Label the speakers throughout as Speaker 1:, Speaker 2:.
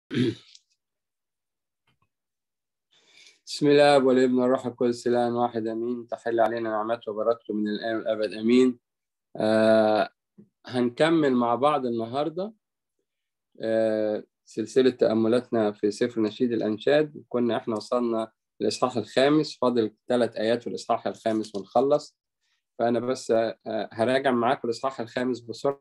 Speaker 1: بسم الله والابن والروح القدس الان واحد امين تحل علينا نعمته وبركته من الان والابد امين آه هنكمل مع بعض النهارده آه سلسله تاملاتنا في سفر نشيد الانشاد كنا احنا وصلنا الاصحاح الخامس فاضل ثلاث ايات في الاصحاح الخامس ونخلص فانا بس آه هراجع معاكم الاصحاح الخامس بسرعه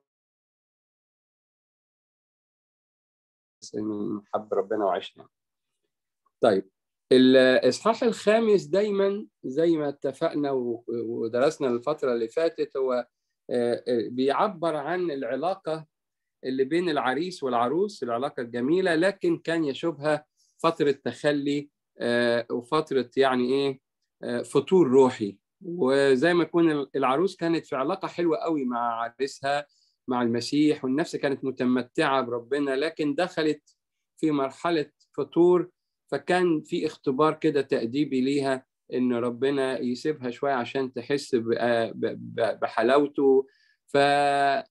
Speaker 1: من حب ربنا وعشنا طيب الإصحاح الخامس دايما زي ما اتفقنا ودرسنا الفترة اللي فاتت هو بيعبر عن العلاقة اللي بين العريس والعروس العلاقة الجميلة لكن كان يشوبها فترة تخلي وفترة يعني إيه فتور روحي وزي ما يكون العروس كانت في علاقة حلوة قوي مع عريسها مع المسيح والنفس كانت متمتعة بربنا لكن دخلت في مرحلة فتور فكان في اختبار كده تأديبي ليها إن ربنا يسيبها شوية عشان تحس بحلاوته ففترة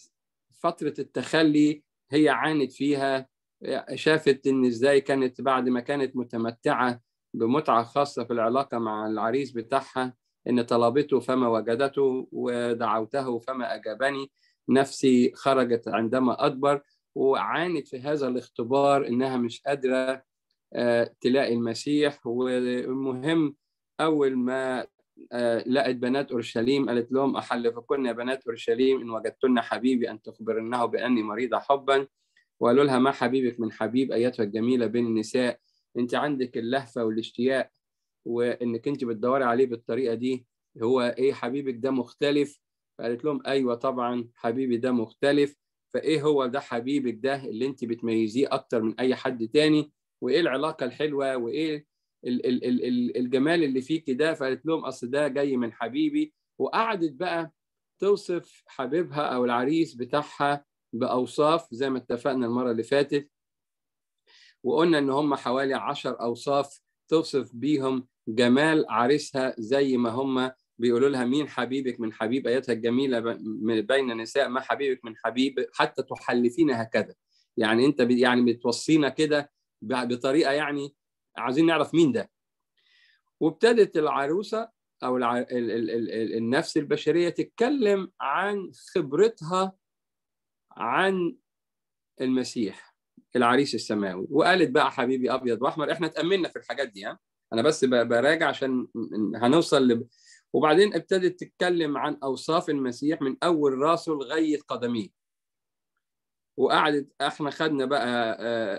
Speaker 1: التخلي هي عانت فيها شافت إن إزاي كانت بعد ما كانت متمتعة بمتعة خاصة في العلاقة مع العريس بتاعها إن طلبته فما وجدته ودعوته فما أجابني نفسي خرجت عندما أدبر وعانت في هذا الاختبار إنها مش قادرة تلاقي المسيح والمهم أول ما لقت بنات أورشليم قالت لهم أحلفكن يا بنات أورشليم إن وجدتن حبيبي أن تخبرنه بأني مريضة حبا وقالوا لها ما حبيبك من حبيب أيتها الجميلة بين النساء أنت عندك اللهفة والاشتياق وإنك أنت بتدوري عليه بالطريقة دي هو إيه حبيبك ده مختلف فقالت لهم أيوة طبعا حبيبي ده مختلف فإيه هو ده حبيبك ده اللي أنت بتميزيه أكتر من أي حد تاني وايه العلاقه الحلوه وايه ال ال ال الجمال اللي فيك ده فقالت لهم اصل ده جاي من حبيبي وقعدت بقى توصف حبيبها او العريس بتاعها باوصاف زي ما اتفقنا المره اللي فاتت وقلنا ان هم حوالي عشر اوصاف توصف بيهم جمال عريسها زي ما هم بيقولوا لها مين حبيبك من حبيب ايتها الجميله بين النساء ما حبيبك من حبيب حتى تحلفين هكذا يعني انت يعني بتوصينا كده بطريقه يعني عايزين نعرف مين ده وابتدت العروسه او الع... ال... ال... ال... النفس البشريه تتكلم عن خبرتها عن المسيح العريس السماوي وقالت بقى حبيبي ابيض واحمر احنا اتاملنا في الحاجات دي ها انا بس براجع عشان هنوصل ل... وبعدين ابتدت تتكلم عن اوصاف المسيح من اول راسه لغايه قدميه وقعدت احنا خدنا بقى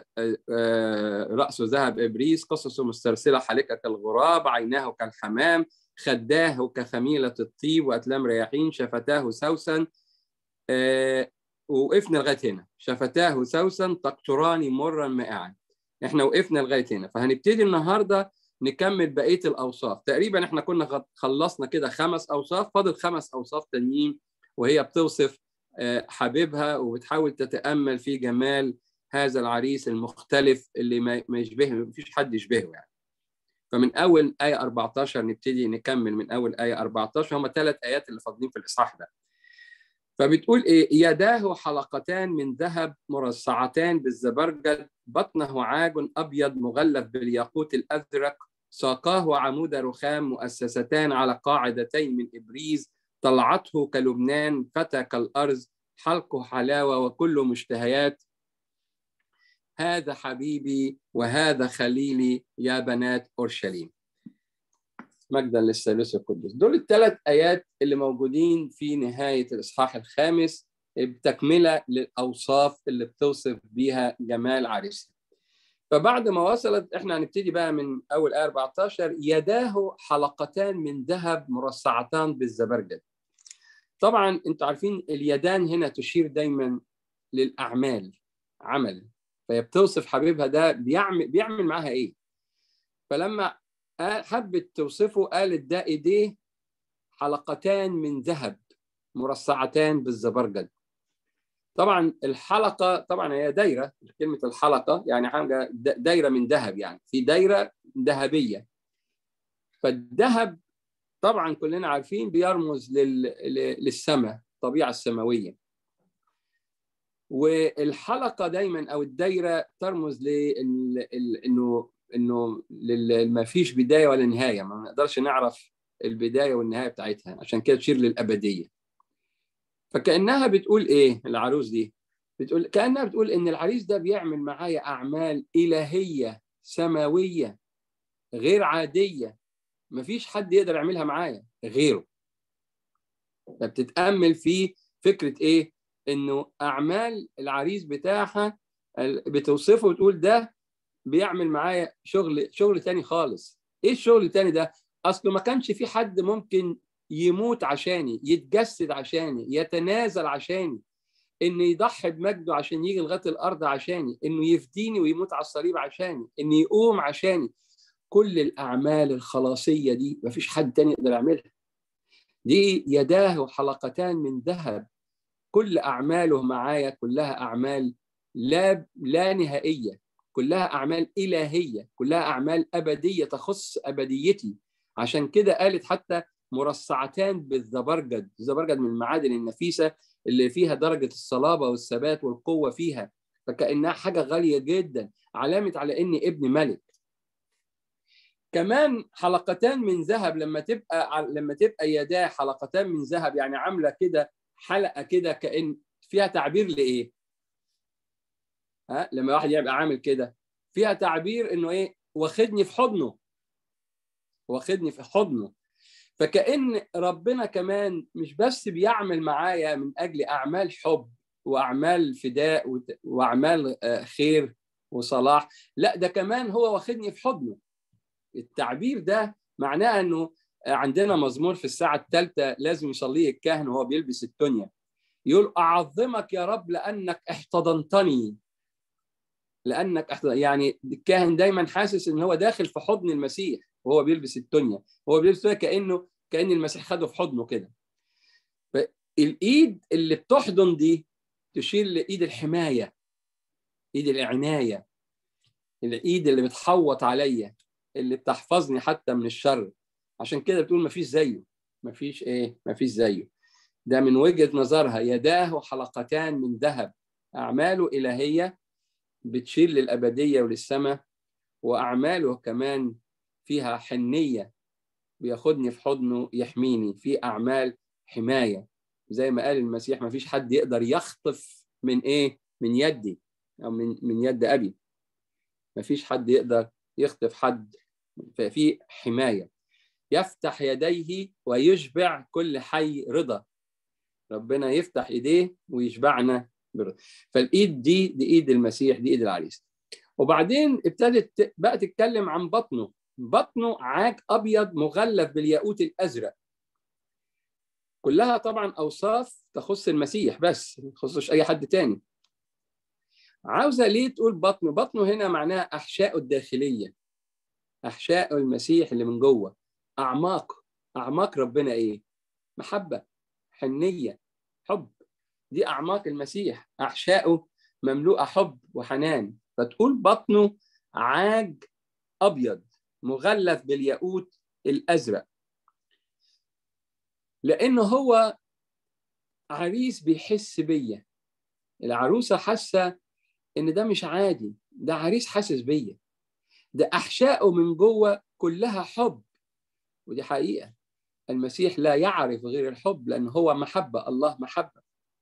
Speaker 1: رأسه ذهب ابريس قصصه مسترسله حالكه كالغراب عيناه كالحمام خداه كخميله الطيب واتلام رياحين شفتاه سوسن ووقفنا لغايه هنا شفتاه سوسن تقطران مرا مائعا احنا وقفنا لغايه هنا فهنبتدي النهارده نكمل بقيه الاوصاف تقريبا احنا كنا خلصنا كده خمس اوصاف فاضل خمس اوصاف تانيين وهي بتوصف حبيبها وبتحاول تتامل في جمال هذا العريس المختلف اللي ما يشبهه ما فيش حد يشبهه يعني فمن اول ايه 14 نبتدي نكمل من اول ايه 14 هم ثلاث ايات اللي فاضلين في الاصحاح ده فبتقول ايه يداه حلقتان من ذهب مرصعتان بالزبرجد بطنه عاج ابيض مغلف بالياقوت الازرق ساقاه عمود رخام مؤسستان على قاعدتين من ابريز طلعته كلبنان فتى كالأرز حلقه حلاوة وكله مشتهيات هذا حبيبي وهذا خليلي يا بنات أورشليم مجدا للثالوث القدس دول الثلاث آيات اللي موجودين في نهاية الإصحاح الخامس بتكملة للأوصاف اللي بتوصف بيها جمال عريسها فبعد ما وصلت احنا هنبتدي بقى من اول ايه 14 يداه حلقتان من ذهب مرصعتان بالزبرجد طبعا انتوا عارفين اليدان هنا تشير دايما للاعمال عمل فهي بتوصف حبيبها ده بيعمل بيعمل معاها ايه فلما حبت توصفه قالت ده ايديه حلقتان من ذهب مرصعتان بالزبرجد طبعا الحلقه طبعا هي دايره كلمه الحلقه يعني حاجه دايره من ذهب يعني في دايره ذهبيه فالذهب طبعا كلنا عارفين بيرمز لل... للسماء الطبيعه السماويه والحلقه دايما او الدايره ترمز لانه انه ما فيش بدايه ولا نهايه ما نقدرش نعرف البدايه والنهايه بتاعتها عشان كده تشير للابديه فكانها بتقول ايه العروس دي بتقول كانها بتقول ان العريس ده بيعمل معايا اعمال الهيه سماويه غير عاديه مفيش حد يقدر يعملها معايا غيره فبتتامل في فكره ايه انه اعمال العريس بتاعها بتوصفه وتقول ده بيعمل معايا شغل شغل تاني خالص ايه الشغل التاني ده اصله ما كانش في حد ممكن يموت عشاني يتجسد عشاني يتنازل عشاني انه يضحي بمجده عشان يجي لغايه الارض عشاني انه يفديني ويموت على الصليب عشاني انه يقوم عشاني كل الاعمال الخلاصيه دي مفيش حد تاني يقدر يعملها دي يداه حلقتان من ذهب كل اعماله معايا كلها اعمال لا لا نهائيه كلها اعمال الهيه كلها اعمال ابديه تخص ابديتي عشان كده قالت حتى مرصعتان بالزبرجد الزبرجد من المعادن النفيسه اللي فيها درجه الصلابه والثبات والقوه فيها فكانها حاجه غاليه جدا علامه على اني ابن ملك كمان حلقتان من ذهب لما تبقى لما تبقى يداه حلقتان من ذهب يعني عامله كده حلقه كده كان فيها تعبير لايه؟ ها لما واحد يبقى عامل كده فيها تعبير انه ايه؟ واخدني في حضنه واخدني في حضنه فكأن ربنا كمان مش بس بيعمل معايا من أجل أعمال حب وأعمال فداء وأعمال خير وصلاح لا ده كمان هو واخدني في حضنه التعبير ده معناه أنه عندنا مزمور في الساعة الثالثة لازم يصليه الكاهن وهو بيلبس التونيا يقول أعظمك يا رب لأنك احتضنتني لأنك احتضن... يعني الكاهن دايما حاسس إن هو داخل في حضن المسيح وهو بيلبس التونيا هو بيلبس التونيا كانه كان المسيح خده في حضنه كده فالايد اللي بتحضن دي تشير لايد الحمايه ايد العنايه الايد اللي بتحوط عليا اللي بتحفظني حتى من الشر عشان كده بتقول ما فيش زيه ما فيش ايه ما فيش زيه ده من وجهه نظرها يداه حلقتان من ذهب اعماله الهيه بتشير للابديه وللسماء واعماله كمان فيها حنيه بياخدني في حضنه يحميني في اعمال حمايه زي ما قال المسيح ما فيش حد يقدر يخطف من ايه من يدي او من من يد ابي ما فيش حد يقدر يخطف حد ففي حمايه يفتح يديه ويشبع كل حي رضا ربنا يفتح ايديه ويشبعنا برضا فالايد دي دي ايد المسيح دي ايد العريس وبعدين ابتدت بقى تتكلم عن بطنه بطنه عاج ابيض مغلف بالياقوت الازرق كلها طبعا اوصاف تخص المسيح بس ما تخصش اي حد تاني عاوزه ليه تقول بطنه بطنه هنا معناها احشائه الداخليه احشاء المسيح اللي من جوه اعماق اعماق ربنا ايه محبه حنيه حب دي اعماق المسيح احشائه مملوءه حب وحنان فتقول بطنه عاج ابيض مغلف بالياقوت الازرق لانه هو عريس بيحس بيا العروسه حاسه ان ده مش عادي ده عريس حاسس بيا ده احشائه من جوه كلها حب ودي حقيقه المسيح لا يعرف غير الحب لان هو محبه الله محبه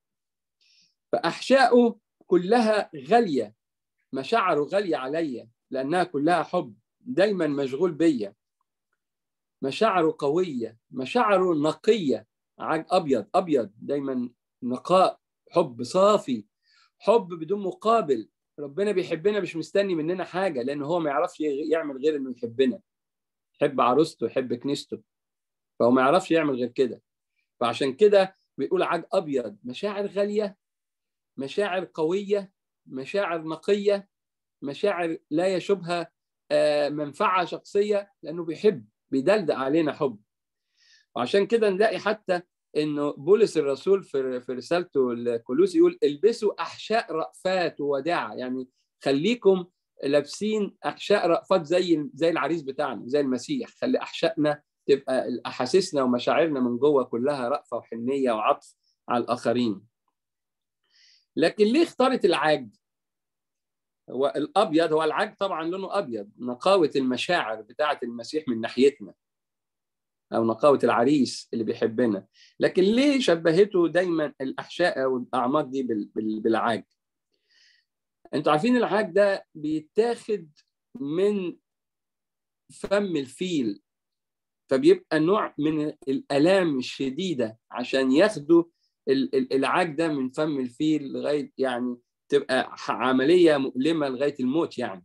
Speaker 1: فاحشائه كلها غاليه مشاعره غاليه عليا لانها كلها حب دايما مشغول بيا مشاعره قويه مشاعره نقيه عاج ابيض ابيض دايما نقاء حب صافي حب بدون مقابل ربنا بيحبنا مش مستني مننا حاجه لان هو ما يعرفش يعمل غير انه يحبنا يحب عروسته يحب كنيسته فهو ما يعرفش يعمل غير كده فعشان كده بيقول عاج ابيض مشاعر غاليه مشاعر قويه مشاعر نقيه مشاعر لا يشبهها منفعه شخصيه لانه بيحب بيدلدق علينا حب وعشان كده نلاقي حتى انه بولس الرسول في في رسالته لكولوس يقول البسوا احشاء رأفات ووداعه يعني خليكم لابسين احشاء رأفات زي زي العريس بتاعنا زي المسيح خلي احشائنا تبقى احاسيسنا ومشاعرنا من جوه كلها رأفه وحنيه وعطف على الاخرين لكن ليه اختارت العاج هو الابيض هو العاج طبعا لونه ابيض نقاوه المشاعر بتاعه المسيح من ناحيتنا او نقاوه العريس اللي بيحبنا لكن ليه شبهته دايما الاحشاء او الاعماق دي بالعاج انتوا عارفين العاج ده بيتاخد من فم الفيل فبيبقى نوع من الالام الشديده عشان ياخدوا العاج ده من فم الفيل لغايه يعني تبقى عمليه مؤلمه لغايه الموت يعني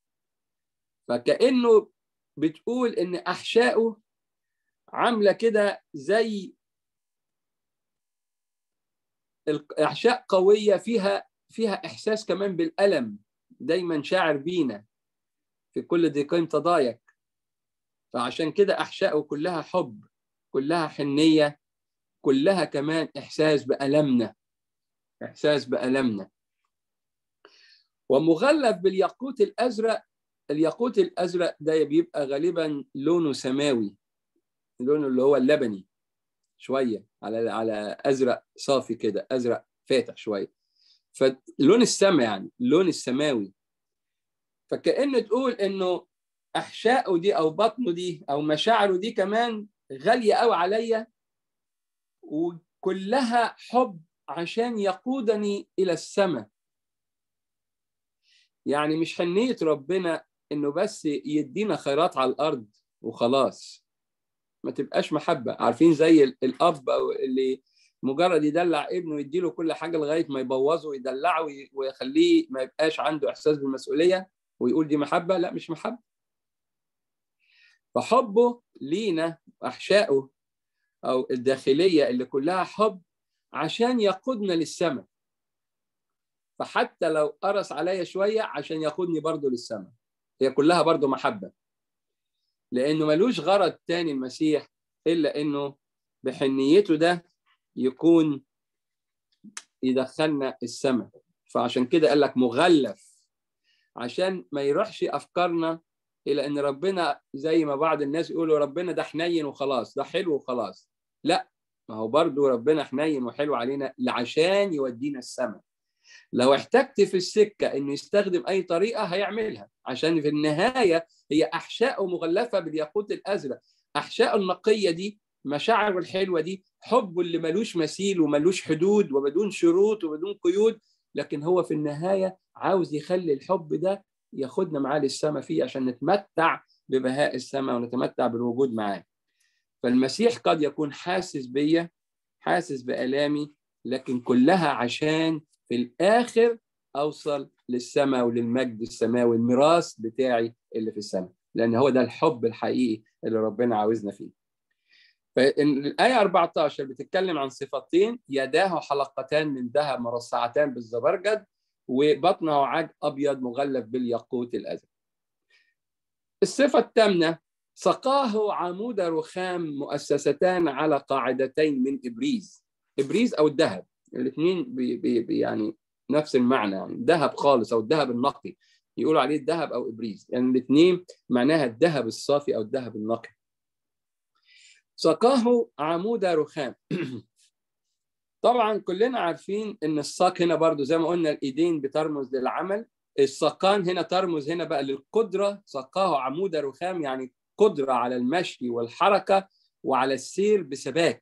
Speaker 1: فكانه بتقول ان احشائه عامله كده زي احشاء قويه فيها فيها احساس كمان بالالم دايما شاعر بينا في كل ضيقين تضايق فعشان كده احشائه كلها حب كلها حنيه كلها كمان احساس بالمنا احساس بالمنا ومغلف بالياقوت الازرق الياقوت الازرق ده بيبقى غالبا لونه سماوي لونه اللي هو اللبني شويه على على ازرق صافي كده ازرق فاتح شويه فلون السما يعني اللون السماوي فكأن تقول انه احشائه دي او بطنه دي او مشاعره دي كمان غاليه قوي عليا وكلها حب عشان يقودني الى السماء يعني مش حنيه ربنا انه بس يدينا خيرات على الارض وخلاص ما تبقاش محبه عارفين زي الاب او اللي مجرد يدلع ابنه يديله كل حاجه لغايه ما يبوظه ويدلعه ويخليه ما يبقاش عنده احساس بالمسؤوليه ويقول دي محبه لا مش محبه فحبه لينا احشائه او الداخليه اللي كلها حب عشان يقودنا للسماء فحتى لو قرص عليا شويه عشان يقودني برضه للسماء هي كلها برضه محبه لانه ملوش غرض تاني المسيح الا انه بحنيته ده يكون يدخلنا السماء فعشان كده قال لك مغلف عشان ما يروحش افكارنا الى ان ربنا زي ما بعض الناس يقولوا ربنا ده حنين وخلاص ده حلو وخلاص لا ما هو برضو ربنا حنين وحلو علينا عشان يودينا السماء لو احتجت في السكه انه يستخدم اي طريقه هيعملها عشان في النهايه هي احشاء مغلفه بالياقوت الازرق احشاء النقيه دي مشاعر الحلوه دي حب اللي ملوش مثيل وملوش حدود وبدون شروط وبدون قيود لكن هو في النهايه عاوز يخلي الحب ده ياخدنا معاه للسماء فيه عشان نتمتع ببهاء السماء ونتمتع بالوجود معاه فالمسيح قد يكون حاسس بيا حاسس بآلامي لكن كلها عشان في الآخر أوصل للسماء وللمجد السماوي الميراث بتاعي اللي في السماء لأن هو ده الحب الحقيقي اللي ربنا عاوزنا فيه فالآية 14 بتتكلم عن صفتين يداه حلقتان من ذهب مرصعتان بالزبرجد وبطنه عاج أبيض مغلف بالياقوت الأزرق الصفة الثامنة سقاه عمود رخام مؤسستان على قاعدتين من إبريز إبريز أو الذهب الاثنين بي بي يعني نفس المعنى يعني ذهب خالص أو الذهب النقي يقولوا عليه الذهب أو إبريز يعني الاثنين معناها الذهب الصافي أو الذهب النقي سقاه عمود رخام طبعا كلنا عارفين ان الساق هنا برضو زي ما قلنا الايدين بترمز للعمل الساقان هنا ترمز هنا بقى للقدره سقاه عمود رخام يعني قدره على المشي والحركه وعلى السير بثبات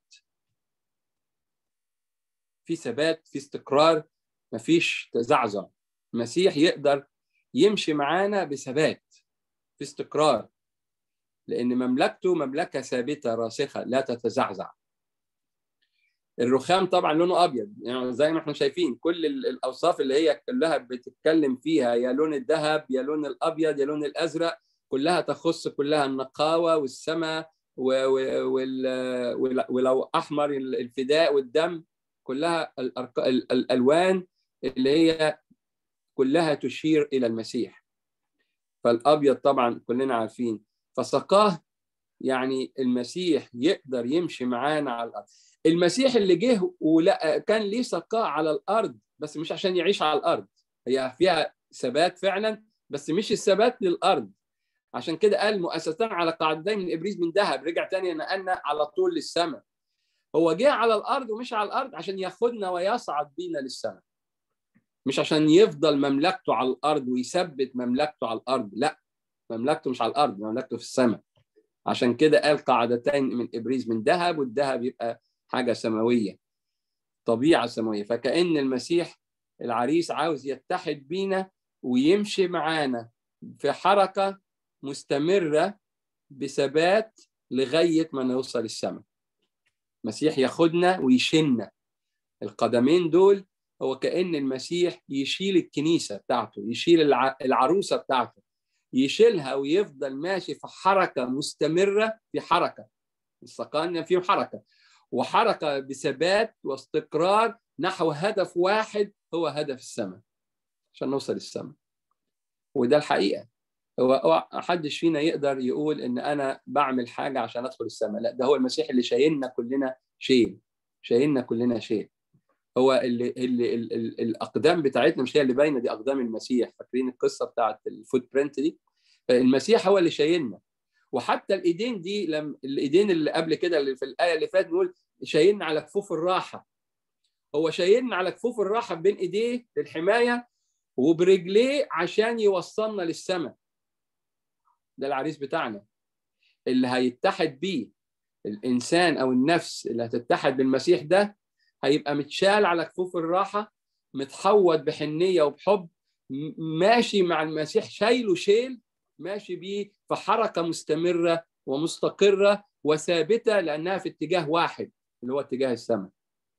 Speaker 1: في ثبات في استقرار مفيش تزعزع المسيح يقدر يمشي معانا بثبات في استقرار لأن مملكته مملكة ثابتة راسخة لا تتزعزع الرخام طبعا لونه ابيض يعني زي ما احنا شايفين كل الاوصاف اللي هي كلها بتتكلم فيها يا لون الذهب يا لون الابيض يا لون الازرق كلها تخص كلها النقاوه والسماء ولو احمر الفداء والدم كلها الالوان اللي هي كلها تشير الى المسيح فالابيض طبعا كلنا عارفين فسقاه يعني المسيح يقدر يمشي معانا على الارض المسيح اللي جه ولا كان ليه سقاه على الارض بس مش عشان يعيش على الارض هي فيها ثبات فعلا بس مش الثبات للارض عشان كده قال مؤسستان على قاعدتين من ابريز من ذهب رجع تاني نقلنا على طول للسماء هو جه على الارض ومش على الارض عشان ياخدنا ويصعد بينا للسماء مش عشان يفضل مملكته على الارض ويثبت مملكته على الارض لا مملكته مش على الارض مملكته في السماء عشان كده قال قاعدتين من ابريز من ذهب والذهب يبقى حاجه سماويه طبيعه سماويه فكأن المسيح العريس عاوز يتحد بينا ويمشي معانا في حركه مستمره بثبات لغايه ما نوصل السماء المسيح ياخدنا ويشيلنا القدمين دول هو كأن المسيح يشيل الكنيسة بتاعته يشيل العروسة بتاعته يشيلها ويفضل ماشي في حركة مستمرة في حركة السقان فيه حركة وحركة بثبات واستقرار نحو هدف واحد هو هدف السماء عشان نوصل السماء وده الحقيقة هو حدش فينا يقدر يقول ان انا بعمل حاجة عشان ادخل السماء لا ده هو المسيح اللي شايلنا كلنا شيل شايلنا كلنا شيل هو اللي, اللي ال ال الاقدام بتاعتنا مش هي اللي باينه دي اقدام المسيح فاكرين القصه بتاعت الفوت برنت دي المسيح هو اللي شايلنا وحتى الايدين دي لم الايدين اللي قبل كده اللي في الايه اللي فاتت نقول شايلنا على كفوف الراحه هو شايلنا على كفوف الراحه بين ايديه للحمايه وبرجليه عشان يوصلنا للسماء ده العريس بتاعنا اللي هيتحد بيه الانسان او النفس اللي هتتحد بالمسيح ده هيبقى متشال على كفوف الراحه متحوط بحنيه وبحب ماشي مع المسيح شايله شيل ماشي بيه في حركه مستمره ومستقره وثابته لانها في اتجاه واحد اللي هو اتجاه السماء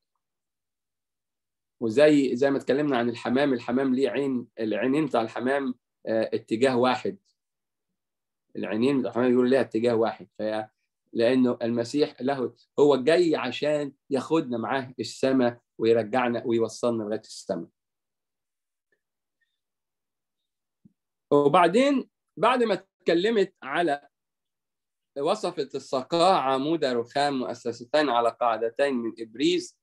Speaker 1: وزي زي ما اتكلمنا عن الحمام الحمام ليه عين العينين بتاع الحمام اتجاه واحد العينين بتاع الحمام يقولوا ليها اتجاه واحد فهي لانه المسيح له هو جاي عشان ياخدنا معاه السماء ويرجعنا ويوصلنا لغايه السماء. وبعدين بعد ما اتكلمت على وصفت السقاء عمود رخام مؤسستين على قاعدتين من ابريز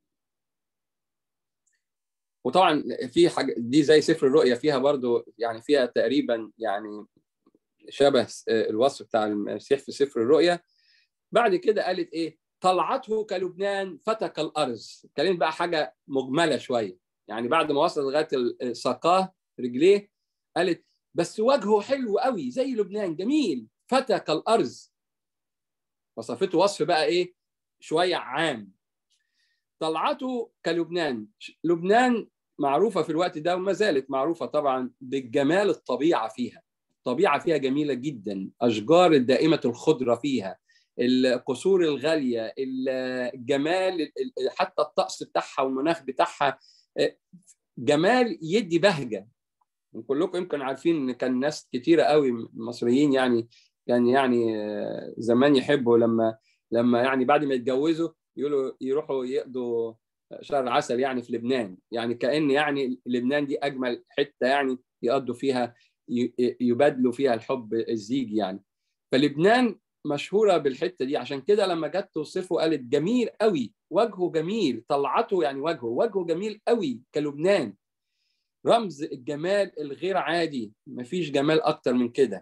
Speaker 1: وطبعا في حاجه دي زي سفر الرؤيا فيها برضو يعني فيها تقريبا يعني شبه الوصف بتاع المسيح في سفر الرؤيا بعد كده قالت ايه طلعته كلبنان فتك الارز اتكلمت بقى حاجه مجمله شويه يعني بعد ما وصل لغايه ساقاه رجليه قالت بس وجهه حلو قوي زي لبنان جميل فتك الارز وصفته وصف بقى ايه شويه عام طلعته كلبنان لبنان معروفه في الوقت ده وما زالت معروفه طبعا بالجمال الطبيعه فيها الطبيعه فيها جميله جدا اشجار الدائمه الخضره فيها القصور الغاليه الجمال حتى الطقس بتاعها والمناخ بتاعها جمال يدي بهجه كلكم يمكن عارفين ان كان ناس كتيره قوي مصريين يعني كان يعني زمان يحبوا لما لما يعني بعد ما يتجوزوا يقولوا يروحوا يقضوا شهر عسل يعني في لبنان يعني كأن يعني لبنان دي أجمل حتة يعني يقضوا فيها يبادلوا فيها الحب الزيجي يعني فلبنان مشهورة بالحتة دي عشان كده لما جت توصفه قالت جميل قوي وجهه جميل طلعته يعني وجهه وجهه جميل قوي كلبنان رمز الجمال الغير عادي مفيش جمال أكتر من كده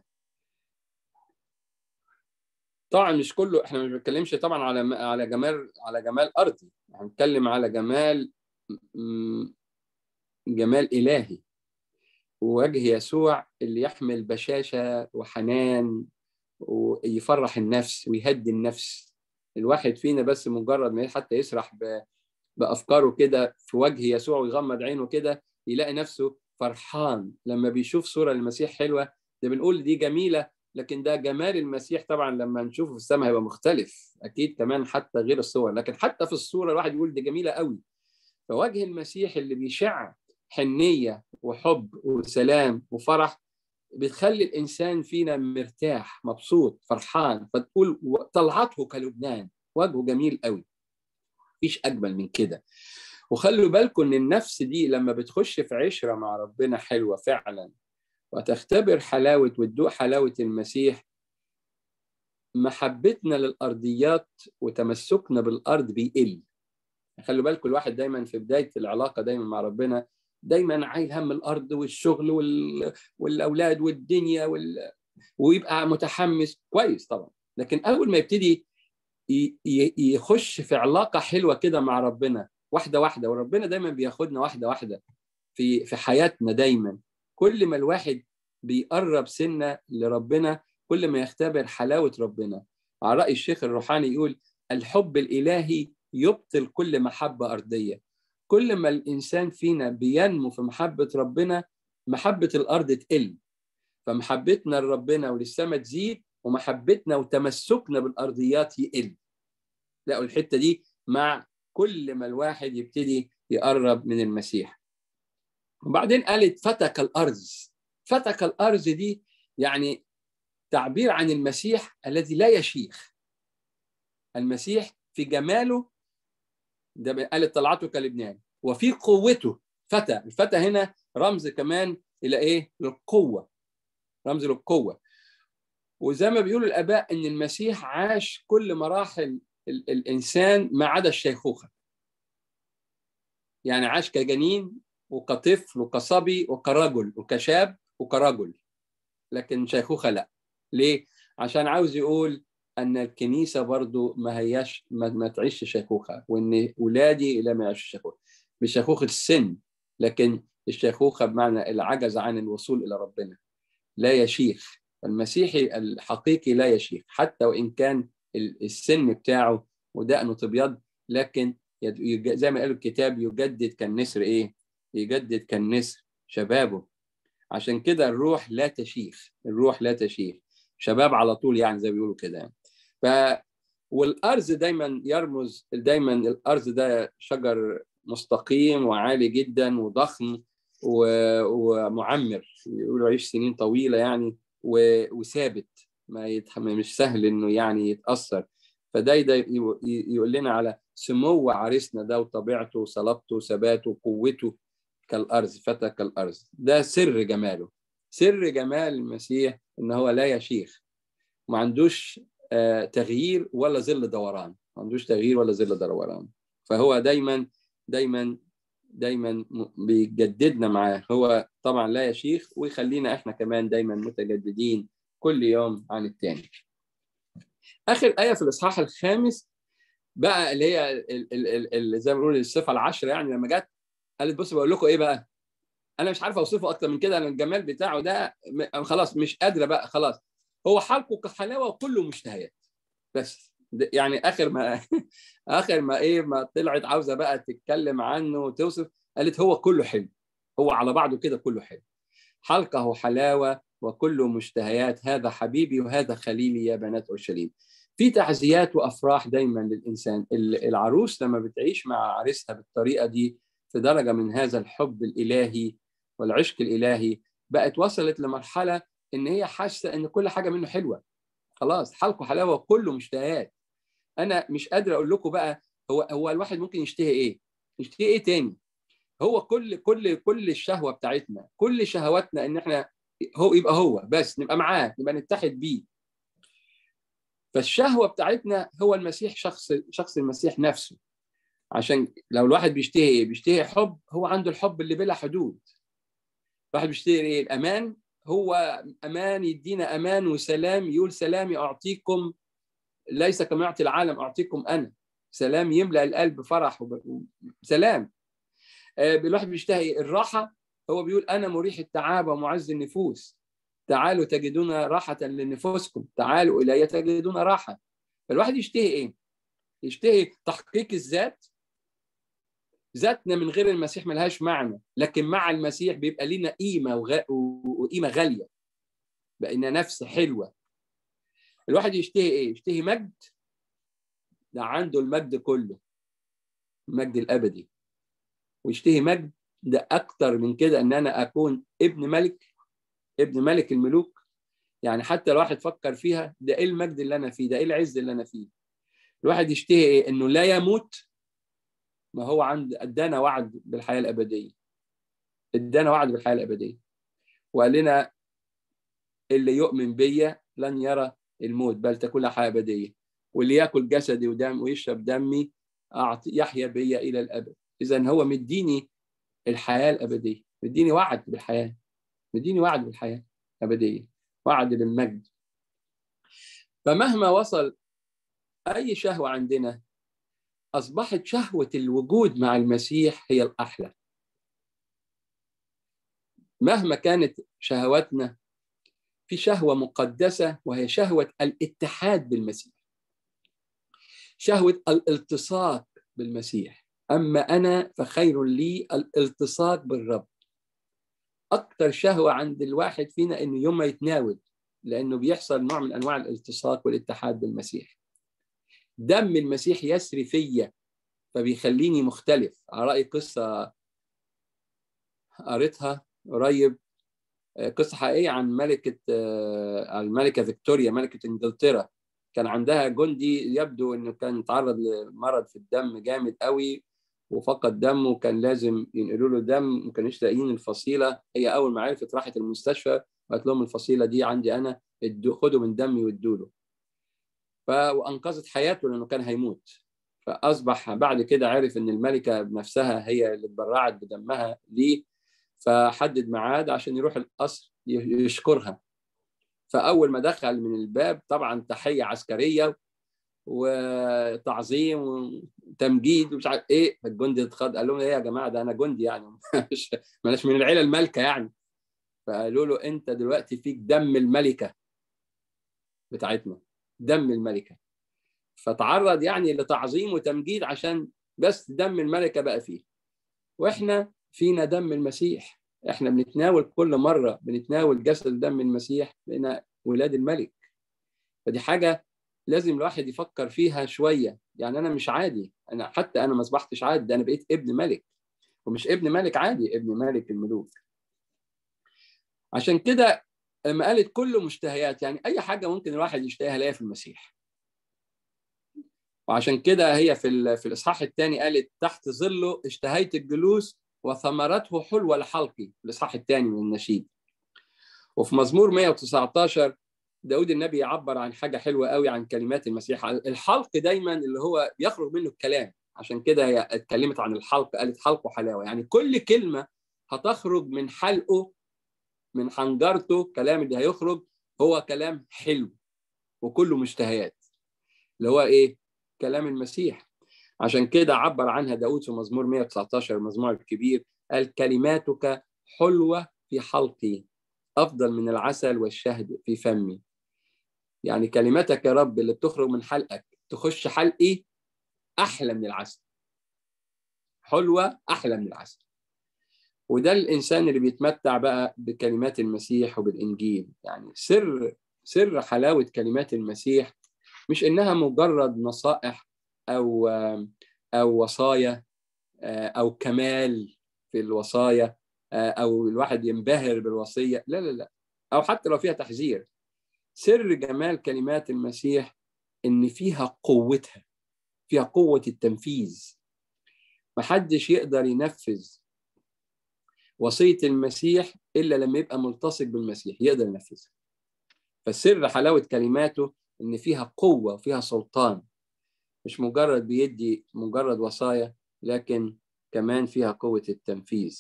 Speaker 1: طبعا مش كله احنا مش بنتكلمش طبعا على على جمال على جمال ارضي هنتكلم على جمال جمال الهي وجه يسوع اللي يحمل بشاشه وحنان ويفرح النفس ويهدي النفس الواحد فينا بس مجرد ما حتى يسرح بافكاره كده في وجه يسوع ويغمض عينه كده يلاقي نفسه فرحان لما بيشوف صوره للمسيح حلوه ده بنقول دي جميله لكن ده جمال المسيح طبعا لما نشوفه في السماء هيبقى مختلف اكيد كمان حتى غير الصور لكن حتى في الصوره الواحد يقول دي جميله قوي فوجه المسيح اللي بيشع حنيه وحب وسلام وفرح بتخلي الانسان فينا مرتاح مبسوط فرحان فتقول طلعته كلبنان وجهه جميل قوي مفيش اجمل من كده وخلوا بالكم ان النفس دي لما بتخش في عشره مع ربنا حلوه فعلا وتختبر حلاوة وتدوق حلاوة المسيح محبتنا للأرضيات وتمسكنا بالأرض بيقل خلوا بالكم الواحد دايما في بداية العلاقة دايما مع ربنا دايما عايل هم الأرض والشغل وال... والأولاد والدنيا وال... ويبقى متحمس كويس طبعا لكن أول ما يبتدي ي... يخش في علاقة حلوة كده مع ربنا واحدة واحدة وربنا دايما بياخدنا واحدة واحدة في في حياتنا دايما كل ما الواحد بيقرب سنه لربنا كل ما يختبر حلاوه ربنا على راي الشيخ الروحاني يقول الحب الالهي يبطل كل محبه ارضيه كل ما الانسان فينا بينمو في محبه ربنا محبه الارض تقل فمحبتنا لربنا وللسماء تزيد ومحبتنا وتمسكنا بالارضيات يقل لقوا الحته دي مع كل ما الواحد يبتدي يقرب من المسيح وبعدين قالت فتك الارز فتك الارز دي يعني تعبير عن المسيح الذي لا يشيخ المسيح في جماله ده قالت طلعته كلبنان وفي قوته فتى الفتى هنا رمز كمان الى ايه للقوه رمز للقوه وزي ما بيقولوا الاباء ان المسيح عاش كل مراحل الانسان ما عدا الشيخوخه يعني عاش كجنين وكطفل وكصبي وكرجل وكشاب وكرجل لكن شيخوخه لا ليه عشان عاوز يقول ان الكنيسه برضو ما هياش ما, ما تعيش شيخوخه وان ولادي لا ما يعيش شيخوخه مش شيخوخه السن لكن الشيخوخه بمعنى العجز عن الوصول الى ربنا لا يشيخ المسيحي الحقيقي لا يشيخ حتى وان كان السن بتاعه ودقنه تبيض لكن زي ما قالوا الكتاب يجدد كالنسر ايه؟ يجدد كالنسر شبابه عشان كده الروح لا تشيخ الروح لا تشيخ شباب على طول يعني زي ما بيقولوا كده يعني. ف والارز دايما يرمز دايما الارز ده شجر مستقيم وعالي جدا وضخم و... ومعمر يقولوا يعيش سنين طويله يعني و... وثابت ما يتح... مش سهل انه يعني يتاثر فده ده يقول لنا على سمو عريسنا ده وطبيعته وصلابته وثباته وقوته كالارز فتى كالارز ده سر جماله سر جمال المسيح ان هو لا يشيخ ما عندوش آه تغيير ولا ظل دوران ما عندوش تغيير ولا ظل دوران فهو دايما دايما دايما بيجددنا معاه هو طبعا لا يشيخ ويخلينا احنا كمان دايما متجددين كل يوم عن الثاني اخر ايه في الاصحاح الخامس بقى اللي هي ال ال ال زي ما بنقول الصفه العشره يعني لما جت قالت بصوا بقول لكم ايه بقى انا مش عارف اوصفه اكتر من كده انا الجمال بتاعه ده خلاص مش قادره بقى خلاص هو حلقه كحلاوه وكله مشتهيات بس يعني اخر ما اخر ما ايه ما طلعت عاوزه بقى تتكلم عنه وتوصف قالت هو كله حلو هو على بعضه كده كله حلو حلقه حلاوه وكله مشتهيات هذا حبيبي وهذا خليلي يا بنات اورشليم في تعزيات وافراح دايما للانسان العروس لما بتعيش مع عريسها بالطريقه دي في درجه من هذا الحب الالهي والعشق الالهي بقت وصلت لمرحله ان هي حاسه ان كل حاجه منه حلوه خلاص حلقه حلاوه وكله مشتهيات انا مش قادر اقول لكم بقى هو هو الواحد ممكن يشتهي ايه يشتهي ايه تاني هو كل كل كل الشهوه بتاعتنا كل شهواتنا ان احنا هو يبقى هو بس نبقى معاه نبقى نتحد بيه فالشهوه بتاعتنا هو المسيح شخص شخص المسيح نفسه عشان لو الواحد بيشتهي ايه بيشتهي حب هو عنده الحب اللي بلا حدود الواحد بيشتهي ايه الامان هو امان يدينا امان وسلام يقول سلامي اعطيكم ليس كما يعطي العالم اعطيكم انا سلام يملا القلب فرح سلام الواحد بيشتهي الراحه هو بيقول انا مريح التعاب ومعز النفوس تعالوا تجدون راحه لنفوسكم تعالوا الي تجدون راحه فالواحد يشتهي ايه يشتهي تحقيق الذات ذاتنا من غير المسيح ملهاش معنى لكن مع المسيح بيبقى لنا قيمه وغ... وقيمه غاليه بقينا نفس حلوه الواحد يشتهي ايه يشتهي مجد ده عنده المجد كله المجد الابدي ويشتهي مجد ده اكتر من كده ان انا اكون ابن ملك ابن ملك الملوك يعني حتى لو واحد فكر فيها ده ايه المجد اللي انا فيه ده ايه العز اللي انا فيه الواحد يشتهي ايه انه لا يموت ما هو عند ادانا وعد بالحياه الابديه ادانا وعد بالحياه الابديه وقال لنا اللي يؤمن بيا لن يرى الموت بل تكون له حياه ابديه واللي ياكل جسدي ودم ويشرب دمي يحيا بيا الى الابد اذا هو مديني الحياه الابديه مديني وعد بالحياه مديني وعد بالحياه الابديه وعد بالمجد فمهما وصل اي شهوه عندنا اصبحت شهوه الوجود مع المسيح هي الاحلى مهما كانت شهواتنا في شهوة مقدسة وهي شهوة الاتحاد بالمسيح شهوة الالتصاق بالمسيح أما أنا فخير لي الالتصاق بالرب أكثر شهوة عند الواحد فينا إنه يوم ما يتناول لأنه بيحصل نوع من أنواع الالتصاق والاتحاد بالمسيح دم المسيح يسري فيا فبيخليني مختلف على رأي قصة قريتها قريب قصة حقيقية عن ملكة الملكة فيكتوريا ملكة إنجلترا كان عندها جندي يبدو إنه كان تعرض لمرض في الدم جامد قوي وفقد دم وكان لازم ينقلوا له دم ما كانوش لاقيين الفصيلة هي أول ما عرفت راحت المستشفى وقالت لهم الفصيلة دي عندي أنا خدوا من دمي وادوا له وأنقذت حياته لأنه كان هيموت فأصبح بعد كده عرف إن الملكة بنفسها هي اللي اتبرعت بدمها ليه فحدد ميعاد عشان يروح القصر يشكرها فاول ما دخل من الباب طبعا تحيه عسكريه وتعظيم وتمجيد ومش عارف ايه فالجندي اتخض قال لهم ايه يا جماعه ده انا جندي يعني مش مش من العيله المالكه يعني فقالوا له انت دلوقتي فيك دم الملكه بتاعتنا دم الملكه فتعرض يعني لتعظيم وتمجيد عشان بس دم الملكه بقى فيه واحنا فينا دم المسيح احنا بنتناول كل مره بنتناول جسد دم المسيح بقينا ولاد الملك فدي حاجه لازم الواحد يفكر فيها شويه يعني انا مش عادي انا حتى انا ما اصبحتش عادي ده انا بقيت ابن ملك ومش ابن ملك عادي ابن ملك الملوك عشان كده لما قالت كل مشتهيات يعني اي حاجه ممكن الواحد يشتهيها لاقيها في المسيح وعشان كده هي في في الاصحاح الثاني قالت تحت ظله اشتهيت الجلوس وثمرته حلوة لحلقي الإصحاح الثاني من النشيد وفي مزمور 119 داود النبي يعبر عن حاجة حلوة قوي عن كلمات المسيح الحلق دايما اللي هو بيخرج منه الكلام عشان كده هي اتكلمت عن الحلق قالت حلقه حلاوة يعني كل كلمة هتخرج من حلقه من حنجرته الكلام اللي هيخرج هو كلام حلو وكله مشتهيات اللي هو ايه كلام المسيح عشان كده عبر عنها داود في مزمور 119 المزمور الكبير قال كلماتك حلوة في حلقي أفضل من العسل والشهد في فمي يعني كلماتك يا رب اللي بتخرج من حلقك تخش حلقي أحلى من العسل حلوة أحلى من العسل وده الإنسان اللي بيتمتع بقى بكلمات المسيح وبالإنجيل يعني سر سر حلاوة كلمات المسيح مش إنها مجرد نصائح او او وصايا او كمال في الوصايا او الواحد ينبهر بالوصيه لا لا لا او حتى لو فيها تحذير سر جمال كلمات المسيح ان فيها قوتها فيها قوه التنفيذ محدش يقدر ينفذ وصيه المسيح الا لما يبقى ملتصق بالمسيح يقدر ينفذها فسر حلاوه كلماته ان فيها قوه وفيها سلطان مش مجرد بيدي مجرد وصايا لكن كمان فيها قوة التنفيذ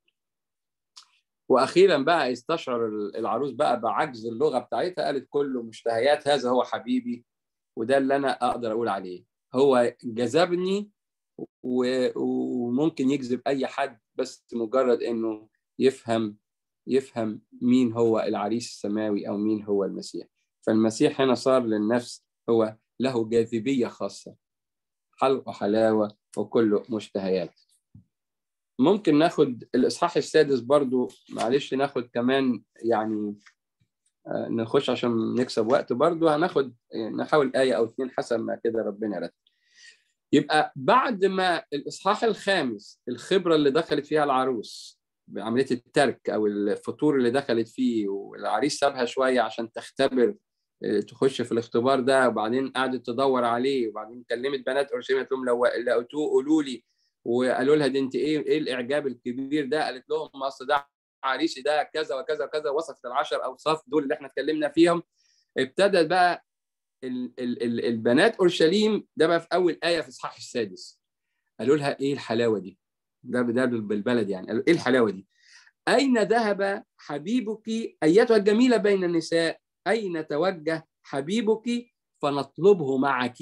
Speaker 1: وأخيرا بقى استشعر العروس بقى بعجز اللغة بتاعتها قالت كل مشتهيات هذا هو حبيبي وده اللي أنا أقدر أقول عليه هو جذبني وممكن يجذب أي حد بس مجرد إنه يفهم يفهم مين هو العريس السماوي أو مين هو المسيح فالمسيح هنا صار للنفس هو له جاذبية خاصة حلق وحلاوة وكله مشتهيات ممكن ناخد الإصحاح السادس برضو معلش ناخد كمان يعني نخش عشان نكسب وقت برضو هناخد نحاول آية أو اثنين حسب ما كده ربنا يرتب يبقى بعد ما الإصحاح الخامس الخبرة اللي دخلت فيها العروس بعملية الترك أو الفطور اللي دخلت فيه والعريس سابها شوية عشان تختبر تخش في الاختبار ده وبعدين قعدت تدور عليه وبعدين كلمت بنات اورشليم قالت لهم لو لقيتوه قولوا لي وقالوا لها دي انت ايه ايه الاعجاب الكبير ده قالت لهم اصل ده عريسي ده كذا وكذا وكذا وصفت العشر اوصاف دول اللي احنا اتكلمنا فيهم ابتدت بقى ال ال ال البنات اورشليم ده بقى في اول ايه في اصحاح السادس قالوا لها ايه الحلاوه دي ده ده بالبلد يعني قالوا ايه الحلاوه دي اين ذهب حبيبك ايتها الجميله بين النساء أين توجه حبيبك فنطلبه معك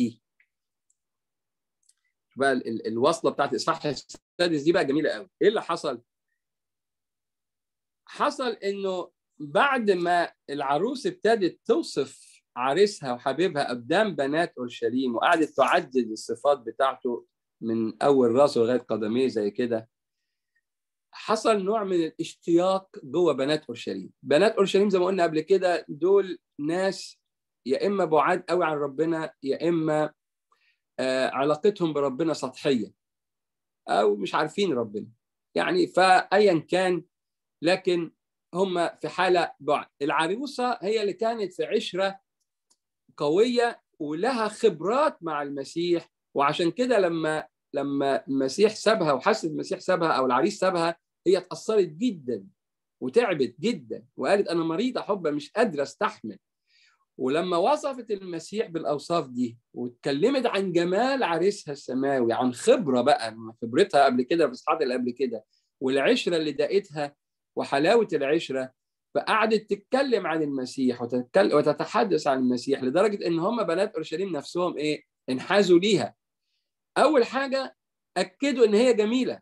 Speaker 1: بقى الوصلة بتاعت الإصحاح السادس دي بقى جميلة قوي إيه اللي حصل؟ حصل انه بعد ما العروس ابتدت توصف عريسها وحبيبها قدام بنات اورشليم وقعدت تعدد الصفات بتاعته من اول راسه لغايه قدميه زي كده حصل نوع من الاشتياق جوه بنات اورشليم بنات اورشليم زي ما قلنا قبل كده دول ناس يا اما بعاد قوي عن ربنا يا اما آه علاقتهم بربنا سطحيه او مش عارفين ربنا يعني فايا كان لكن هم في حاله بعد العروسه هي اللي كانت في عشره قويه ولها خبرات مع المسيح وعشان كده لما لما المسيح سابها وحست المسيح سابها او العريس سابها هي اتاثرت جدا وتعبت جدا وقالت انا مريضه حبه مش قادره استحمل ولما وصفت المسيح بالاوصاف دي واتكلمت عن جمال عريسها السماوي عن خبره بقى خبرتها قبل كده في اصحاب اللي قبل كده والعشره اللي دقتها وحلاوه العشره فقعدت تتكلم عن المسيح وتتكلم وتتحدث عن المسيح لدرجه ان هم بنات اورشليم نفسهم ايه انحازوا ليها اول حاجه اكدوا ان هي جميله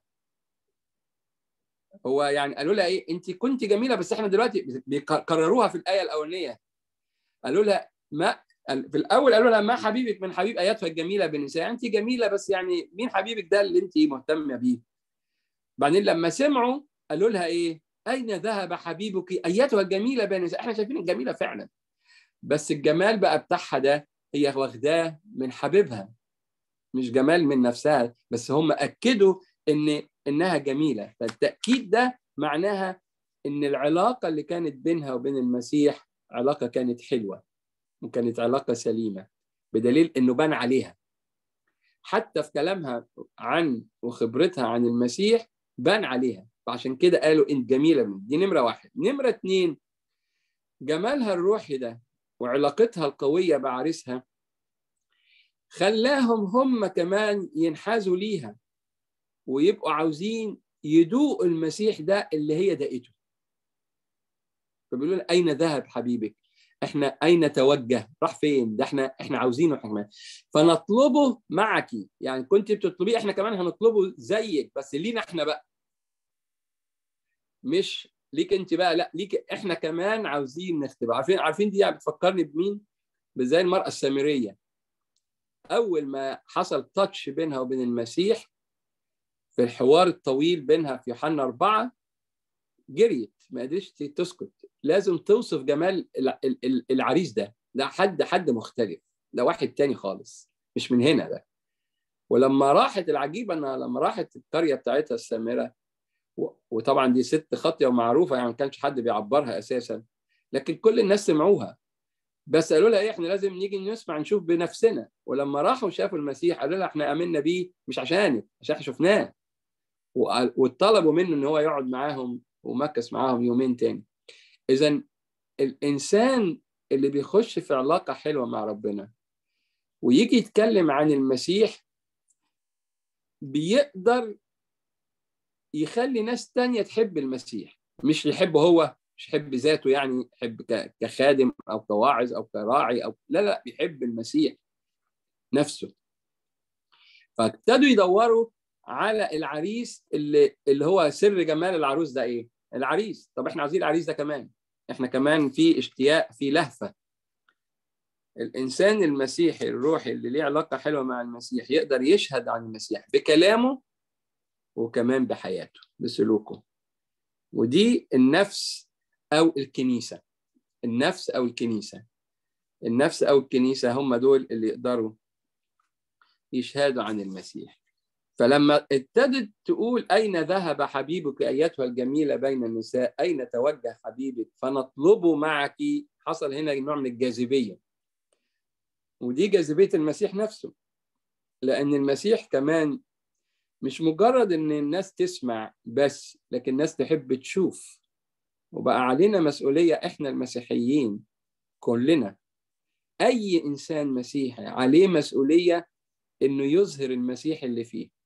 Speaker 1: هو يعني قالوا لها ايه انت كنت جميله بس احنا دلوقتي بيكرروها في الايه الاولانيه قالوا لها ما في الاول قالوا لها ما حبيبك من حبيب اياتها الجميله بالنساء انت جميله بس يعني مين حبيبك ده اللي انت مهتمه بيه بعدين لما سمعوا قالوا لها ايه اين ذهب حبيبك اياتها الجميله بين النساء احنا شايفين الجميله فعلا بس الجمال بقى بتاعها ده هي واخداه من حبيبها مش جمال من نفسها بس هم اكدوا ان انها جميله فالتاكيد ده معناها ان العلاقه اللي كانت بينها وبين المسيح علاقه كانت حلوه وكانت علاقه سليمه بدليل انه بان عليها حتى في كلامها عن وخبرتها عن المسيح بان عليها فعشان كده قالوا انت جميله من دي نمره واحد نمره اتنين جمالها الروحي ده وعلاقتها القويه بعريسها خلاهم هم كمان ينحازوا ليها ويبقوا عاوزين يدوقوا المسيح ده اللي هي دقته فبيقولوا اين ذهب حبيبك احنا اين توجه راح فين ده احنا احنا عاوزينه احنا كمان فنطلبه معك يعني كنت بتطلبيه احنا كمان هنطلبه زيك بس لينا احنا بقى مش ليك انت بقى لا ليك احنا كمان عاوزين نختبر عارفين عارفين دي بتفكرني بمين بزي المراه السامريه اول ما حصل تاتش بينها وبين المسيح في الحوار الطويل بينها في يوحنا أربعة جريت ما قدرتش تسكت لازم توصف جمال العريس ده ده حد حد مختلف ده واحد تاني خالص مش من هنا ده ولما راحت العجيبة انها لما راحت القرية بتاعتها السامرة وطبعا دي ست خاطية ومعروفة يعني ما كانش حد بيعبرها أساسا لكن كل الناس سمعوها بس قالوا لها ايه احنا لازم نيجي نسمع نشوف بنفسنا ولما راحوا شافوا المسيح قالوا لها احنا امنا بيه مش عشانك عشان احنا شفناه وطلبوا منه ان هو يقعد معاهم ومكس معاهم يومين تاني اذا الانسان اللي بيخش في علاقه حلوه مع ربنا ويجي يتكلم عن المسيح بيقدر يخلي ناس تانية تحب المسيح مش يحبه هو مش يحب ذاته يعني يحب كخادم او كواعظ او كراعي او لا لا بيحب المسيح نفسه فابتدوا يدوروا على العريس اللي اللي هو سر جمال العروس ده ايه؟ العريس طب احنا عايزين العريس ده كمان احنا كمان في اشتياق في لهفه الانسان المسيحي الروحي اللي ليه علاقه حلوه مع المسيح يقدر يشهد عن المسيح بكلامه وكمان بحياته بسلوكه ودي النفس او الكنيسه النفس او الكنيسه النفس او الكنيسه هم دول اللي يقدروا يشهدوا عن المسيح فلما ابتدت تقول أين ذهب حبيبك أيتها الجميلة بين النساء أين توجه حبيبك فنطلبه معك حصل هنا نوع من الجاذبية ودي جاذبية المسيح نفسه لأن المسيح كمان مش مجرد إن الناس تسمع بس لكن الناس تحب تشوف وبقى علينا مسؤولية إحنا المسيحيين كلنا أي إنسان مسيحي عليه مسؤولية إنه يظهر المسيح اللي فيه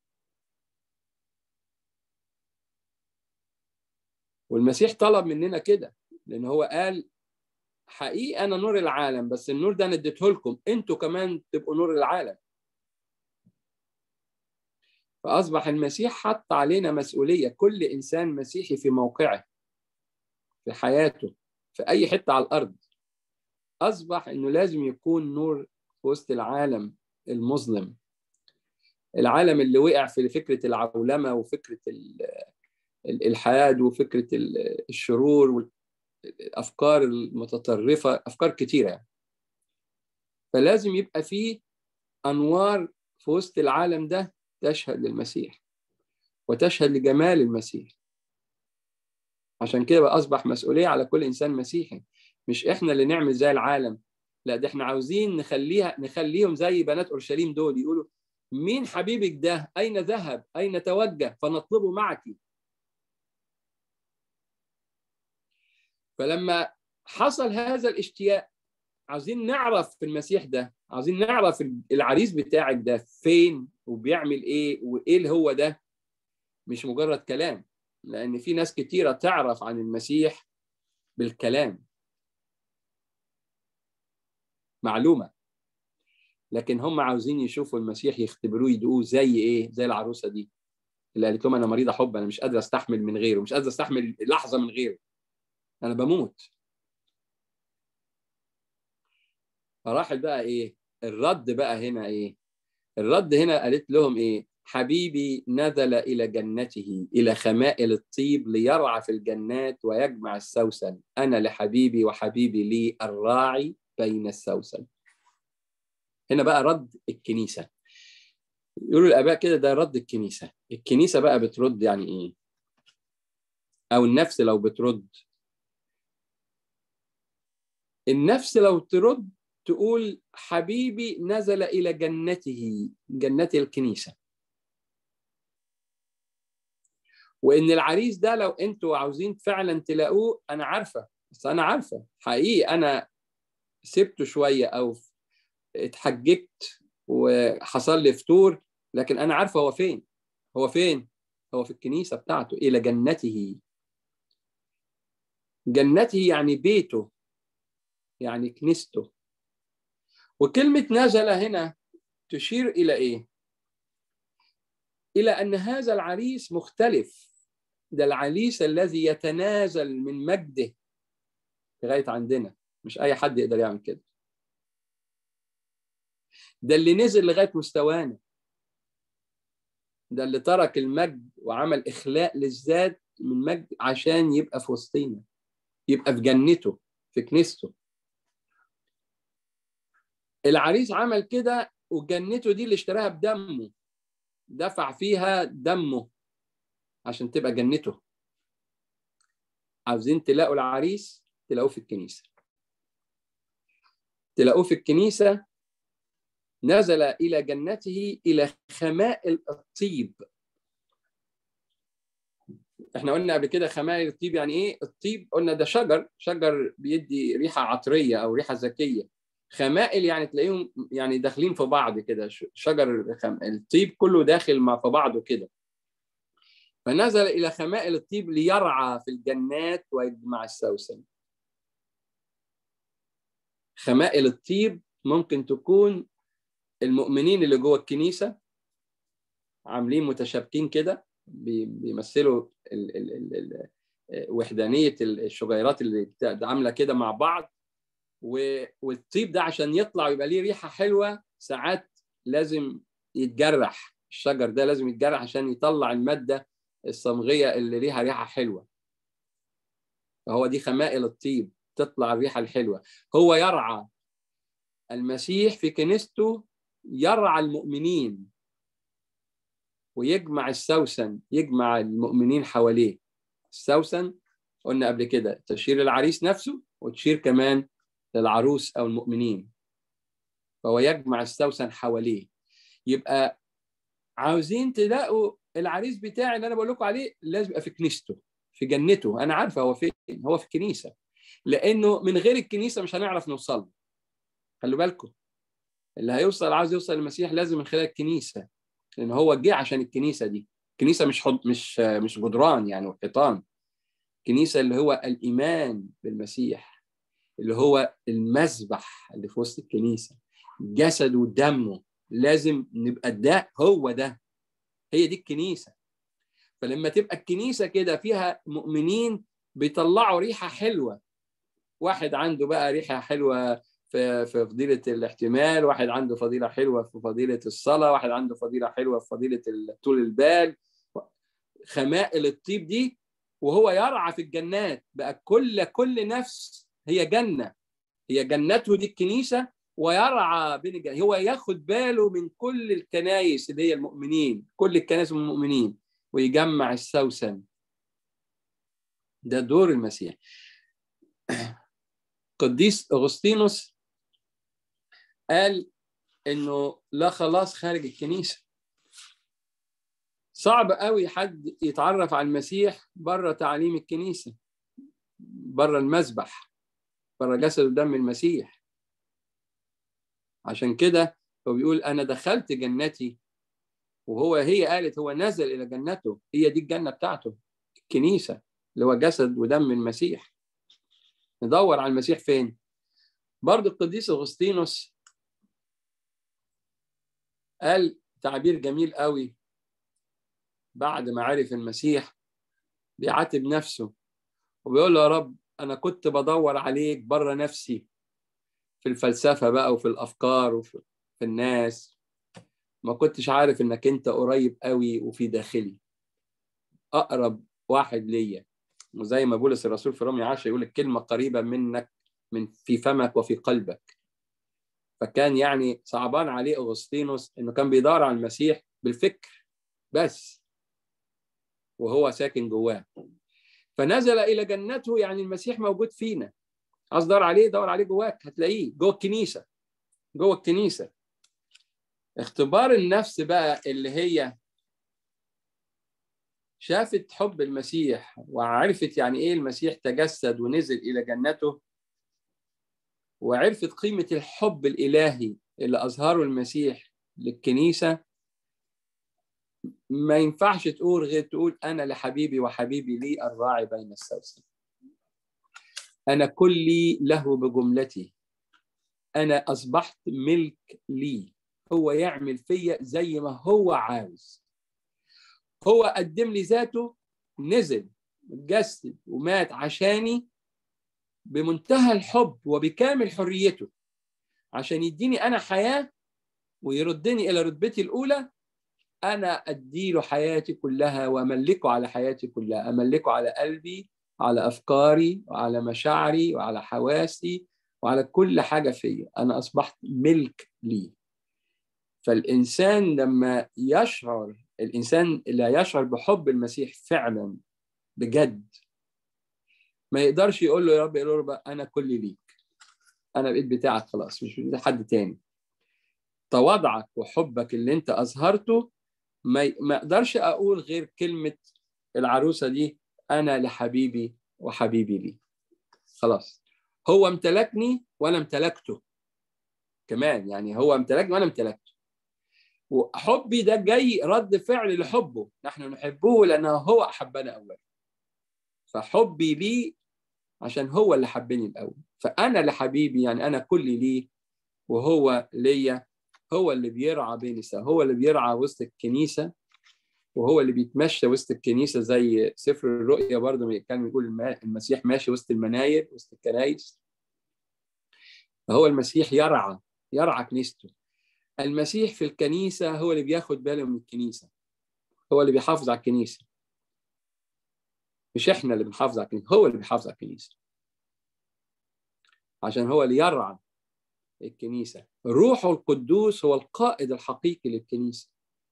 Speaker 1: والمسيح طلب مننا كده لان هو قال حقيقي انا نور العالم بس النور ده انا اديته لكم انتوا كمان تبقوا نور العالم فاصبح المسيح حط علينا مسؤوليه كل انسان مسيحي في موقعه في حياته في اي حته على الارض اصبح انه لازم يكون نور في وسط العالم المظلم العالم اللي وقع في فكره العولمه وفكره الالحاد وفكره الشرور والافكار المتطرفه افكار كثيره يعني. فلازم يبقى فيه انوار في وسط العالم ده تشهد للمسيح وتشهد لجمال المسيح عشان كده بقى اصبح مسؤوليه على كل انسان مسيحي مش احنا اللي نعمل زي العالم لا ده احنا عاوزين نخليها نخليهم زي بنات اورشليم دول يقولوا مين حبيبك ده اين ذهب اين توجه فنطلبه معك فلما حصل هذا الاشتياق عاوزين نعرف في المسيح ده عاوزين نعرف العريس بتاعك ده فين وبيعمل ايه وايه اللي هو ده مش مجرد كلام لان في ناس كتيره تعرف عن المسيح بالكلام معلومه لكن هم عاوزين يشوفوا المسيح يختبروه يدقوه زي ايه زي العروسه دي اللي قالت لهم انا مريضه حب انا مش قادره استحمل من غيره مش قادره استحمل لحظه من غيره انا بموت فراحت بقى ايه الرد بقى هنا ايه الرد هنا قالت لهم ايه حبيبي نزل الى جنته الى خمائل الطيب ليرعى في الجنات ويجمع السوسن انا لحبيبي وحبيبي لي الراعي بين السوسن هنا بقى رد الكنيسه يقولوا الاباء كده ده رد الكنيسه الكنيسه بقى بترد يعني ايه او النفس لو بترد النفس لو ترد تقول حبيبي نزل الى جنته جنة الكنيسه وان العريس ده لو انتوا عاوزين فعلا تلاقوه انا عارفه بس انا عارفه حقيقي انا سبته شويه او اتحججت وحصل لي فتور لكن انا عارفه هو فين هو فين هو في الكنيسه بتاعته الى جنته جنته يعني بيته يعني كنيسته وكلمه نزل هنا تشير الى ايه الى ان هذا العريس مختلف ده العريس الذي يتنازل من مجده لغايه عندنا مش اي حد يقدر يعمل كده ده اللي نزل لغايه مستوانا ده اللي ترك المجد وعمل اخلاء للذات من مجد عشان يبقى في وسطينا يبقى في جنته في كنيسته العريس عمل كده وجنته دي اللي اشتراها بدمه دفع فيها دمه عشان تبقى جنته عاوزين تلاقوا العريس تلاقوه في الكنيسه تلاقوه في الكنيسه نزل الى جنته الى خمائل الطيب احنا قلنا قبل كده خمائل الطيب يعني ايه الطيب قلنا ده شجر شجر بيدي ريحه عطريه او ريحه ذكيه خمائل يعني تلاقيهم يعني داخلين في بعض كده شجر الطيب كله داخل مع في بعضه كده فنزل الى خمائل الطيب ليرعى في الجنات ويجمع السوسن خمائل الطيب ممكن تكون المؤمنين اللي جوه الكنيسه عاملين متشابكين كده بيمثلوا ال ال ال وحدانيه الشجيرات اللي عامله كده مع بعض والطيب ده عشان يطلع ويبقى ليه ريحه حلوه ساعات لازم يتجرح الشجر ده لازم يتجرح عشان يطلع الماده الصمغيه اللي ليها ريحه حلوه فهو دي خمائل الطيب تطلع الريحه الحلوه هو يرعى المسيح في كنيسته يرعى المؤمنين ويجمع السوسن يجمع المؤمنين حواليه السوسن قلنا قبل كده تشير العريس نفسه وتشير كمان للعروس او المؤمنين فهو يجمع السوسن حواليه يبقى عاوزين تلاقوا العريس بتاعي اللي انا بقول لكم عليه لازم يبقى في كنيسته في جنته انا عارفه هو فين هو في الكنيسه لانه من غير الكنيسه مش هنعرف نوصل خلوا بالكم اللي هيوصل عاوز يوصل للمسيح لازم من خلال الكنيسه لان هو جه عشان الكنيسه دي الكنيسه مش حد مش مش جدران يعني وحيطان الكنيسه اللي هو الايمان بالمسيح اللي هو المذبح اللي في وسط الكنيسه جسده ودمه لازم نبقى ده هو ده هي دي الكنيسه فلما تبقى الكنيسه كده فيها مؤمنين بيطلعوا ريحه حلوه واحد عنده بقى ريحه حلوه في في فضيله الاحتمال واحد عنده فضيله حلوه في فضيله الصلاه واحد عنده فضيله حلوه في فضيله طول البال خمائل الطيب دي وهو يرعى في الجنات بقى كل كل نفس هي جنه هي جنته دي الكنيسه ويرعى بين الجنة. هو ياخد باله من كل الكنايس اللي هي المؤمنين كل الكنائس المؤمنين ويجمع السوسن ده دور المسيح قديس اغسطينوس قال انه لا خلاص خارج الكنيسه صعب قوي حد يتعرف على المسيح بره تعليم الكنيسه بره المذبح بره جسد ودم المسيح عشان كده هو بيقول انا دخلت جنتي وهو هي قالت هو نزل الى جنته هي دي الجنه بتاعته الكنيسه اللي هو جسد ودم المسيح ندور على المسيح فين برضه القديس اغسطينوس قال تعبير جميل قوي بعد ما عرف المسيح بيعاتب نفسه وبيقول له يا رب انا كنت بدور عليك بره نفسي في الفلسفه بقى وفي الافكار وفي الناس ما كنتش عارف انك انت قريب قوي وفي داخلي اقرب واحد ليا وزي ما بولس الرسول في رومية 10 يقول الكلمه قريبه منك من في فمك وفي قلبك فكان يعني صعبان عليه اغسطينوس انه كان بيدور على المسيح بالفكر بس وهو ساكن جواه فنزل الى جنته يعني المسيح موجود فينا عايز دور عليه دور عليه جواك هتلاقيه جوه الكنيسه جوه الكنيسه اختبار النفس بقى اللي هي شافت حب المسيح وعرفت يعني ايه المسيح تجسد ونزل الى جنته وعرفت قيمه الحب الالهي اللي اظهره المسيح للكنيسه ما ينفعش تقول غير تقول انا لحبيبي وحبيبي لي الراعي بين السوسن انا كلي له بجملتي انا اصبحت ملك لي هو يعمل فيا زي ما هو عاوز هو قدم لي ذاته نزل اتجسد ومات عشاني بمنتهى الحب وبكامل حريته عشان يديني انا حياه ويردني الى رتبتي الاولى انا اديله حياتي كلها واملكه على حياتي كلها املكه على قلبي على افكاري وعلى مشاعري وعلى حواسي وعلى كل حاجه فيا انا اصبحت ملك لي فالانسان لما يشعر الانسان لا يشعر بحب المسيح فعلا بجد ما يقدرش يقول له يا رب يا رب انا كل ليك انا بقيت بتاعك خلاص مش بتاع حد تاني تواضعك وحبك اللي انت اظهرته ما ما اقدرش اقول غير كلمه العروسه دي انا لحبيبي وحبيبي لي خلاص هو امتلكني وانا امتلكته كمان يعني هو امتلكني وانا امتلكته وحبي ده جاي رد فعل لحبه نحن نحبه لانه هو احبنا اولا فحبي ليه عشان هو اللي حبني الاول فانا لحبيبي يعني انا كل ليه وهو ليا هو اللي بيرعى بين السماء هو اللي بيرعى وسط الكنيسه وهو اللي بيتمشى وسط الكنيسه زي سفر الرؤيا برضه كان بيقول المسيح ماشي وسط المناير وسط الكنايس فهو المسيح يرعى يرعى كنيسته المسيح في الكنيسه هو اللي بياخد باله من الكنيسه هو اللي بيحافظ على الكنيسه مش احنا اللي بنحافظ على الكنيسه هو اللي بيحافظ على الكنيسه عشان هو اللي يرعى الكنيسه روحه القدوس هو القائد الحقيقي للكنيسه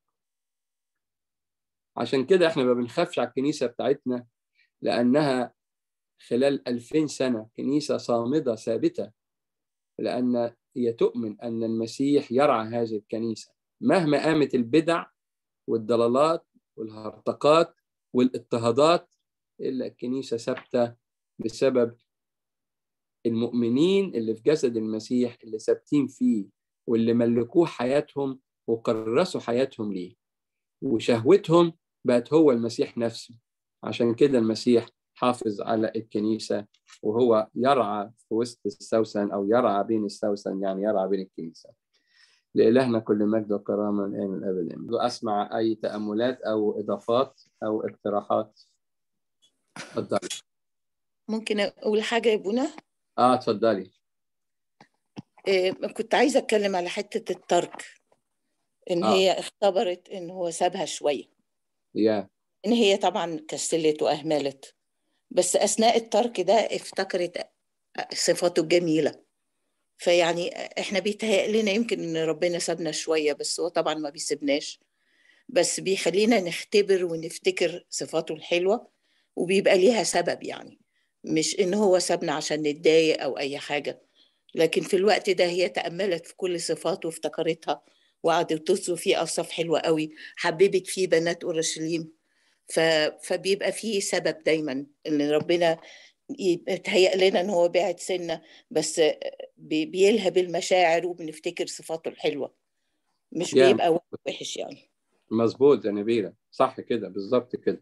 Speaker 1: عشان كده احنا ما بنخافش على الكنيسه بتاعتنا لانها خلال 2000 سنه كنيسه صامده ثابته لان هي تؤمن ان المسيح يرعى هذه الكنيسه مهما قامت البدع والضلالات والهرطقات والاضطهادات الا الكنيسه ثابته بسبب المؤمنين اللي في جسد المسيح اللي ثابتين فيه واللي ملكوه حياتهم وكرسوا حياتهم ليه وشهوتهم بقت هو المسيح نفسه عشان كده المسيح حافظ على الكنيسة وهو يرعى في وسط السوسن أو يرعى بين السوسن يعني يرعى بين الكنيسة لإلهنا كل مجد وكرامة من الآن الأبد أسمع أي تأملات أو إضافات أو اقتراحات تفضل
Speaker 2: ممكن اقول حاجه يا بونا
Speaker 1: اه اتفضلي
Speaker 2: إيه، كنت عايزه اتكلم على حته الترك ان
Speaker 1: آه.
Speaker 2: هي اختبرت ان هو سابها شويه
Speaker 1: يا
Speaker 2: ان هي طبعا كسلت واهملت بس اثناء الترك ده افتكرت صفاته الجميله فيعني احنا بيتهيأ لنا يمكن ان ربنا سابنا شويه بس هو طبعا ما بيسيبناش بس بيخلينا نختبر ونفتكر صفاته الحلوه وبيبقى ليها سبب يعني مش ان هو سابنا عشان نتضايق او اي حاجه لكن في الوقت ده هي تأملت في كل صفاته وافتكرتها وقعدت تصف فيه أوصاف حلوة قوي حببت فيه بنات أورشليم ف... فبيبقى فيه سبب دايما ان ربنا يتهيأ لنا ان هو بعد سنة بس بي... بيلهب المشاعر وبنفتكر صفاته الحلوة مش
Speaker 1: يا.
Speaker 2: بيبقى وحش يعني
Speaker 1: مظبوط يا نبيلة صح كده بالظبط كده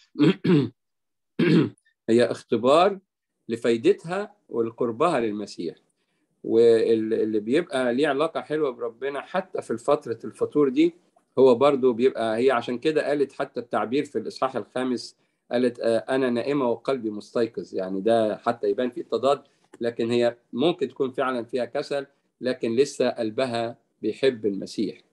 Speaker 1: هي اختبار لفايدتها ولقربها للمسيح واللي بيبقى ليه علاقة حلوة بربنا حتى في فترة الفطور دي هو برضو بيبقى هي عشان كده قالت حتى التعبير في الإصحاح الخامس قالت آه، أنا نائمة وقلبي مستيقظ يعني ده حتى يبان فيه تضاد لكن هي ممكن تكون فعلا فيها كسل لكن لسه قلبها بيحب المسيح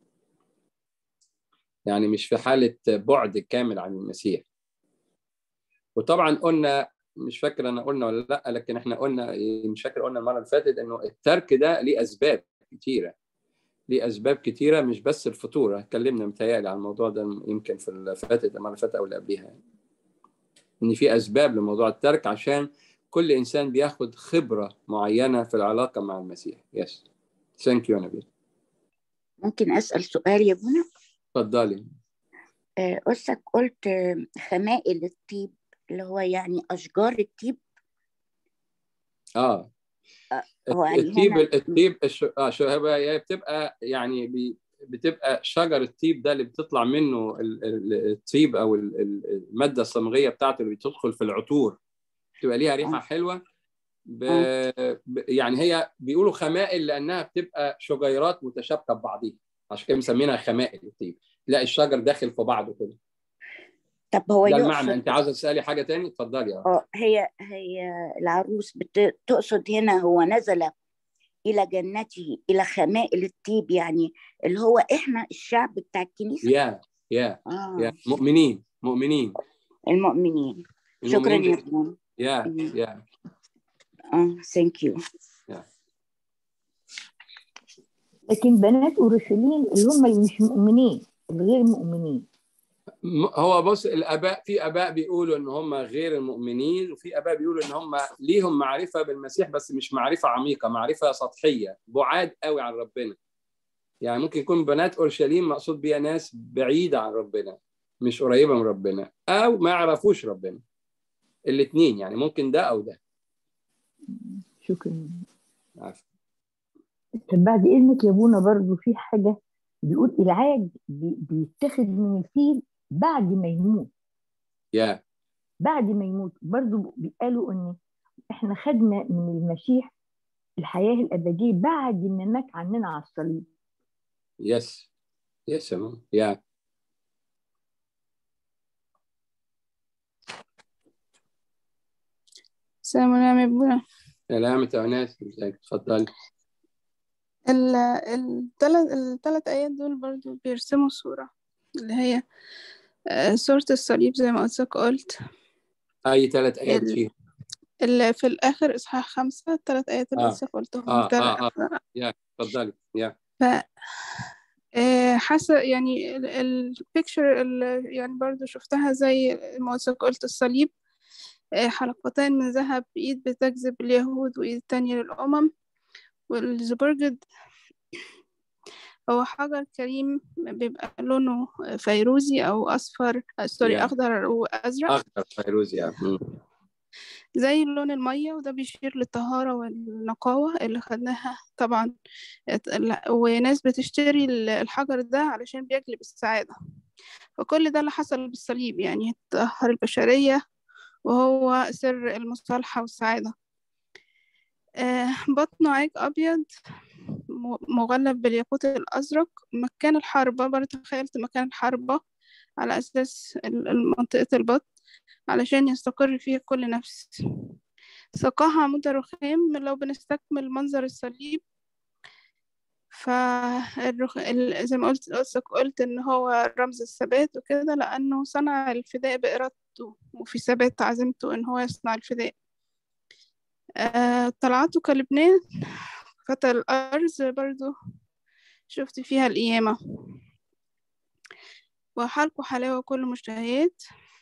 Speaker 1: يعني مش في حالة بعد كامل عن المسيح وطبعا قلنا مش فاكر انا قلنا ولا لا لكن احنا قلنا مش فاكر قلنا المره اللي فاتت انه الترك ده ليه اسباب كتيره ليه اسباب كتيره مش بس الفطور اتكلمنا متهيألي عن الموضوع ده يمكن في اللي فاتت المره اللي فاتت او اللي قبليها ان في اسباب لموضوع الترك عشان كل انسان بياخد خبره معينه في العلاقه مع المسيح يس ثانك يو نبيل
Speaker 3: ممكن أسأل سؤال يا بونا
Speaker 1: اتفضلي
Speaker 3: آه، أستك قلت آه، خمائل الطيب اللي هو يعني أشجار الطيب
Speaker 1: اه
Speaker 3: هو يعني
Speaker 1: الطيب
Speaker 3: هنا
Speaker 1: الطيب الش... اه شو هو هي بتبقى يعني بي... بتبقى شجر الطيب ده اللي بتطلع منه ال- ال- الطيب او ال- ال- الماده الصمغيه بتاعته اللي بتدخل في العطور بتبقى ليها ريحه
Speaker 3: آه.
Speaker 1: حلوه ب...
Speaker 3: آه.
Speaker 1: ب... يعني هي بيقولوا خمائل لانها بتبقى شجيرات متشابكه ببعضيها عشان كده مسمينها خمائل الطيب تلاقي الشجر داخل في بعضه كده
Speaker 3: طب هو
Speaker 1: ده المعنى
Speaker 3: يقصد
Speaker 1: انت عاوزه تسالي حاجه تاني اتفضلي اه
Speaker 3: اه هي هي العروس بت- تقصد هنا هو نزل إلى جنته إلى خمائل الطيب يعني اللي هو إحنا الشعب بتاع الكنيسة
Speaker 1: يا يا يا
Speaker 3: آه
Speaker 1: مؤمنين مؤمنين
Speaker 3: المؤمنين شكرا
Speaker 1: المؤمنين
Speaker 3: يا بونا
Speaker 1: يا
Speaker 3: مم.
Speaker 1: يا
Speaker 3: اه ثانك يو
Speaker 4: لكن بنات اورشليم اللي هم اللي مش مؤمنين الغير مؤمنين
Speaker 1: م- هو بص الاباء في اباء بيقولوا ان هم غير المؤمنين وفي اباء بيقولوا ان هم ليهم معرفه بالمسيح بس مش معرفه عميقه معرفه سطحيه بعاد قوي عن ربنا يعني ممكن يكون بنات اورشليم مقصود بيها ناس بعيده عن ربنا مش قريبه من ربنا او ما يعرفوش ربنا الاثنين يعني ممكن ده او ده
Speaker 4: شكرا
Speaker 1: عارف.
Speaker 4: طب بعد اذنك يا ابونا برضو في حاجه بيقول العاج بي- بيتاخد من الفيل بعد ما يموت
Speaker 1: يا
Speaker 4: بعد ما يموت برضو بيقالوا ان احنا خدنا من المسيح الحياه الابديه بعد ما مات عننا على الصليب
Speaker 1: يس يس يا ماما. يا
Speaker 5: السلام عليكم يا ابونا
Speaker 1: سلامة يا ناس ازيك اتفضلي
Speaker 5: ال- التلات التلات آيات دول برضو بيرسموا صورة اللي هي آه، صورة الصليب زي ما قلت قلت
Speaker 1: اي ثلاث ايات
Speaker 5: ال-
Speaker 1: فيهم
Speaker 5: اللي في الآخر إصحاح خمسة التلات آيات اللي
Speaker 1: آه.
Speaker 5: لسه قلتهم
Speaker 1: اه
Speaker 5: التلات
Speaker 1: اه اه
Speaker 5: آخر.
Speaker 1: يا اتفضلي يا
Speaker 5: ف آه، حاسة يعني البيكتشر يعني برضو شفتها زي ما قلت قلت الصليب آه، حلقتين من ذهب إيد بتجذب اليهود وإيد تانية للأمم والزبرجد هو حجر كريم بيبقى لونه فيروزي أو أصفر آه، سوري
Speaker 1: Yeah.
Speaker 5: أخضر وأزرق
Speaker 1: اخضر فيروز يا مم.
Speaker 5: زي لون المية وده بيشير للطهارة والنقاوة اللي خدناها طبعا ات- وناس بتشتري ال- الحجر ده علشان بيجلب السعادة فكل ده اللي حصل بالصليب يعني طهر البشرية وهو سر المصالحة والسعادة آه، بطنه عاج أبيض م- مغلف بالياقوت الأزرق مكان الحربة برضه تخيلت مكان الحربة على أساس ال- ال- منطقة البطن علشان يستقر فيها كل نفس سقاها عمود الرخام لو بنستكمل منظر الصليب فالرخ... ال- زي ما قلت قلت قلت ان هو رمز الثبات وكده لانه صنع الفداء بارادته وفي ثبات عزيمته ان هو يصنع الفداء آه طلعته كلبنان فتى الارض برضو شفت فيها القيامة وحلقه حلاوة كل مشتهيات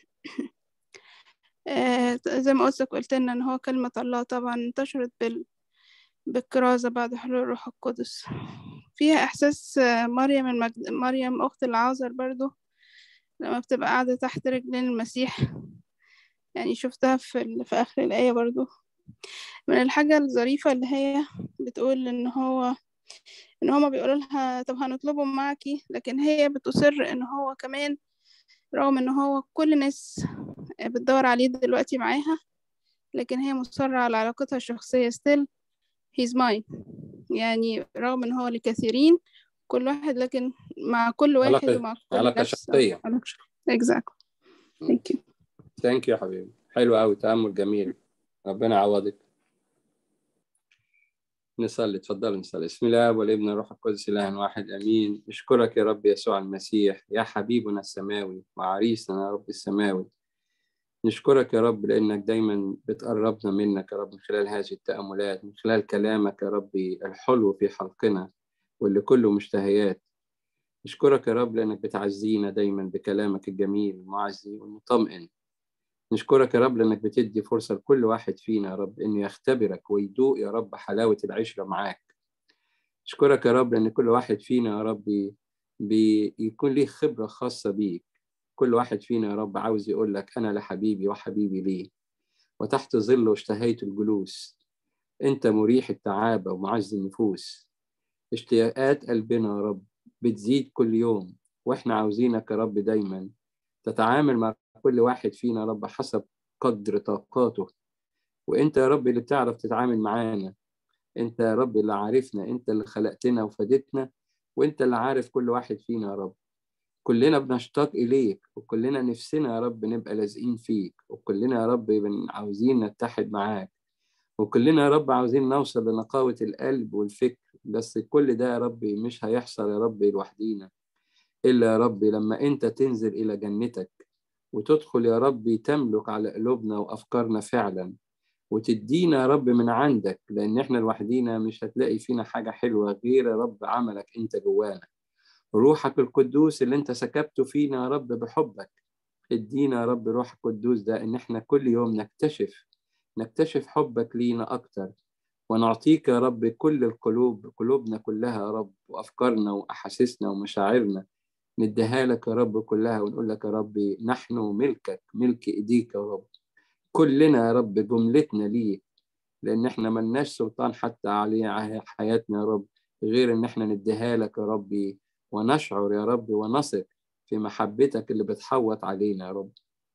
Speaker 5: آه زي ما قلت قلت لنا ان هو كلمة الله طبعا انتشرت بال... بالكرازة بعد حلول الروح القدس فيها إحساس آه، مريم المجد... مريم أخت العازر برضو لما بتبقى قاعدة تحت رجلين المسيح يعني شفتها في, ال... في آخر الآية برضو من الحاجة الظريفة اللي هي بتقول إن هو إن هما بيقولوا لها طب هنطلبه معاكي لكن هي بتصر إن هو كمان رغم إن هو كل الناس بتدور عليه دلوقتي معاها لكن هي مصرة على علاقتها الشخصية still he's mine يعني رغم إن هو لكثيرين كل واحد لكن مع كل واحد
Speaker 1: علاقة-
Speaker 5: ومع كل
Speaker 1: علاقة
Speaker 5: نفس
Speaker 1: شخصية.
Speaker 5: علاقة شخصية exactly thank you
Speaker 1: ثانك يو يا حبيبي حلو قوي تأمل جميل ربنا يعوضك نصلي اتفضل نصلي بسم الله والابن الروح القدس اله واحد امين نشكرك يا رب يسوع المسيح يا حبيبنا السماوي وعريسنا يا رب السماوي نشكرك يا رب لانك دايما بتقربنا منك يا رب من خلال هذه التاملات من خلال كلامك يا ربي الحلو في حلقنا واللي كله مشتهيات نشكرك يا رب لانك بتعزينا دايما بكلامك الجميل المعزي والمطمئن نشكرك يا رب لأنك بتدي فرصة لكل واحد فينا يا رب إنه يختبرك ويدوق يا رب حلاوة العشرة معاك نشكرك يا رب لأن كل واحد فينا يا رب بي- بيكون ليه خبرة خاصة بيك كل واحد فينا يا رب عاوز يقول لك أنا لحبيبي وحبيبي ليه وتحت ظله اشتهيت الجلوس أنت مريح التعابة ومعز النفوس اشتياقات قلبنا يا رب بتزيد كل يوم وإحنا عاوزينك يا رب دايما تتعامل مع كل واحد فينا يا رب حسب قدر طاقاته وانت يا رب اللي بتعرف تتعامل معانا انت يا رب اللي عارفنا انت اللي خلقتنا وفدتنا وانت اللي عارف كل واحد فينا يا رب كلنا بنشتاق اليك وكلنا نفسنا يا رب نبقى لازقين فيك وكلنا يا رب بن- عاوزين نتحد معاك وكلنا يا رب عاوزين نوصل لنقاوة القلب والفكر بس كل ده يا رب مش هيحصل يا رب لوحدينا إلا يا رب لما أنت تنزل إلى جنتك وتدخل يا رب تملك على قلوبنا وأفكارنا فعلا وتدينا يا رب من عندك لأن إحنا لوحدينا مش هتلاقي فينا حاجة حلوة غير يا رب عملك أنت جوانا روحك القدوس اللي أنت سكبته فينا يا رب بحبك ادينا يا رب روح القدوس ده إن إحنا كل يوم نكتشف نكتشف حبك لينا أكتر ونعطيك يا رب كل القلوب قلوبنا كلها يا رب وأفكارنا وأحاسيسنا ومشاعرنا نديها لك يا رب كلها ونقول لك يا رب نحن ملكك ملك ايديك يا رب كلنا يا رب جملتنا ليك لان احنا ملناش سلطان حتى عليه على حياتنا يا رب غير ان احنا نديها لك يا ربي ونشعر يا رب ونثق في محبتك اللي بتحوط علينا يا رب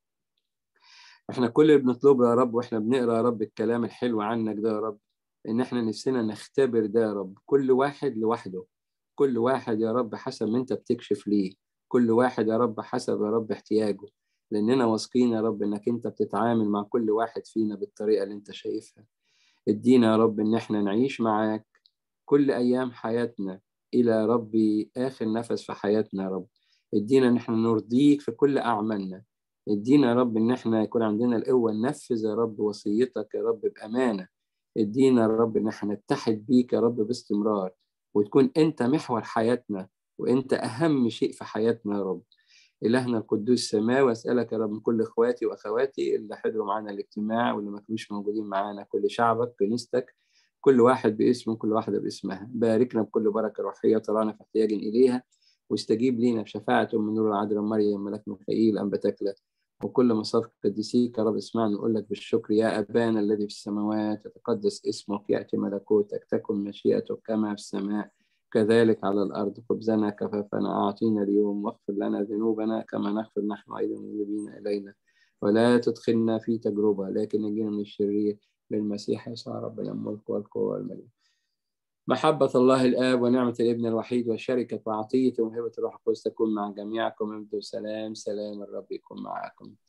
Speaker 1: احنا كل اللي بنطلبه يا رب واحنا بنقرا يا رب الكلام الحلو عنك ده يا رب ان احنا نفسنا نختبر ده يا رب كل واحد لوحده كل واحد يا رب حسب ما انت بتكشف ليه كل واحد يا رب حسب يا رب احتياجه لاننا واثقين يا رب انك انت بتتعامل مع كل واحد فينا بالطريقه اللي انت شايفها ادينا يا رب ان احنا نعيش معاك كل ايام حياتنا الى ربي اخر نفس في حياتنا يا رب ادينا ان احنا نرضيك في كل اعمالنا ادينا يا رب ان احنا يكون عندنا القوه ننفذ يا رب وصيتك يا رب بامانه ادينا يا رب ان احنا نتحد بيك يا رب باستمرار وتكون انت محور حياتنا وانت اهم شيء في حياتنا يا رب الهنا القدوس السماوي واسالك يا رب من كل اخواتي واخواتي اللي حضروا معانا الاجتماع واللي ما كانوش موجودين معانا كل شعبك كنيستك كل واحد باسمه كل واحدة باسمها باركنا بكل بركة روحية ترانا في احتياج إليها واستجيب لينا بشفاعة أم نور العذراء مريم ملك ميخائيل أنبا تكلة وكل مصاف قديسيك يا رب اسمعنا نقول لك بالشكر يا أبانا الذي في السماوات يتقدس اسمك يأتي ملكوتك تكن مشيئتك كما في السماء كذلك على الأرض خبزنا كفافنا أعطينا اليوم واغفر لنا ذنوبنا كما نغفر نحن أيضا المذنبين إلينا ولا تدخلنا في تجربة لكن نجينا من الشرير للمسيح يسوع ربنا الملك والقوة والمجد محبة الله الآب ونعمة الابن الوحيد وشركة وعطية ومهبة الروح القدس تكون مع جميعكم امضوا سلام سلام الرب يكون معكم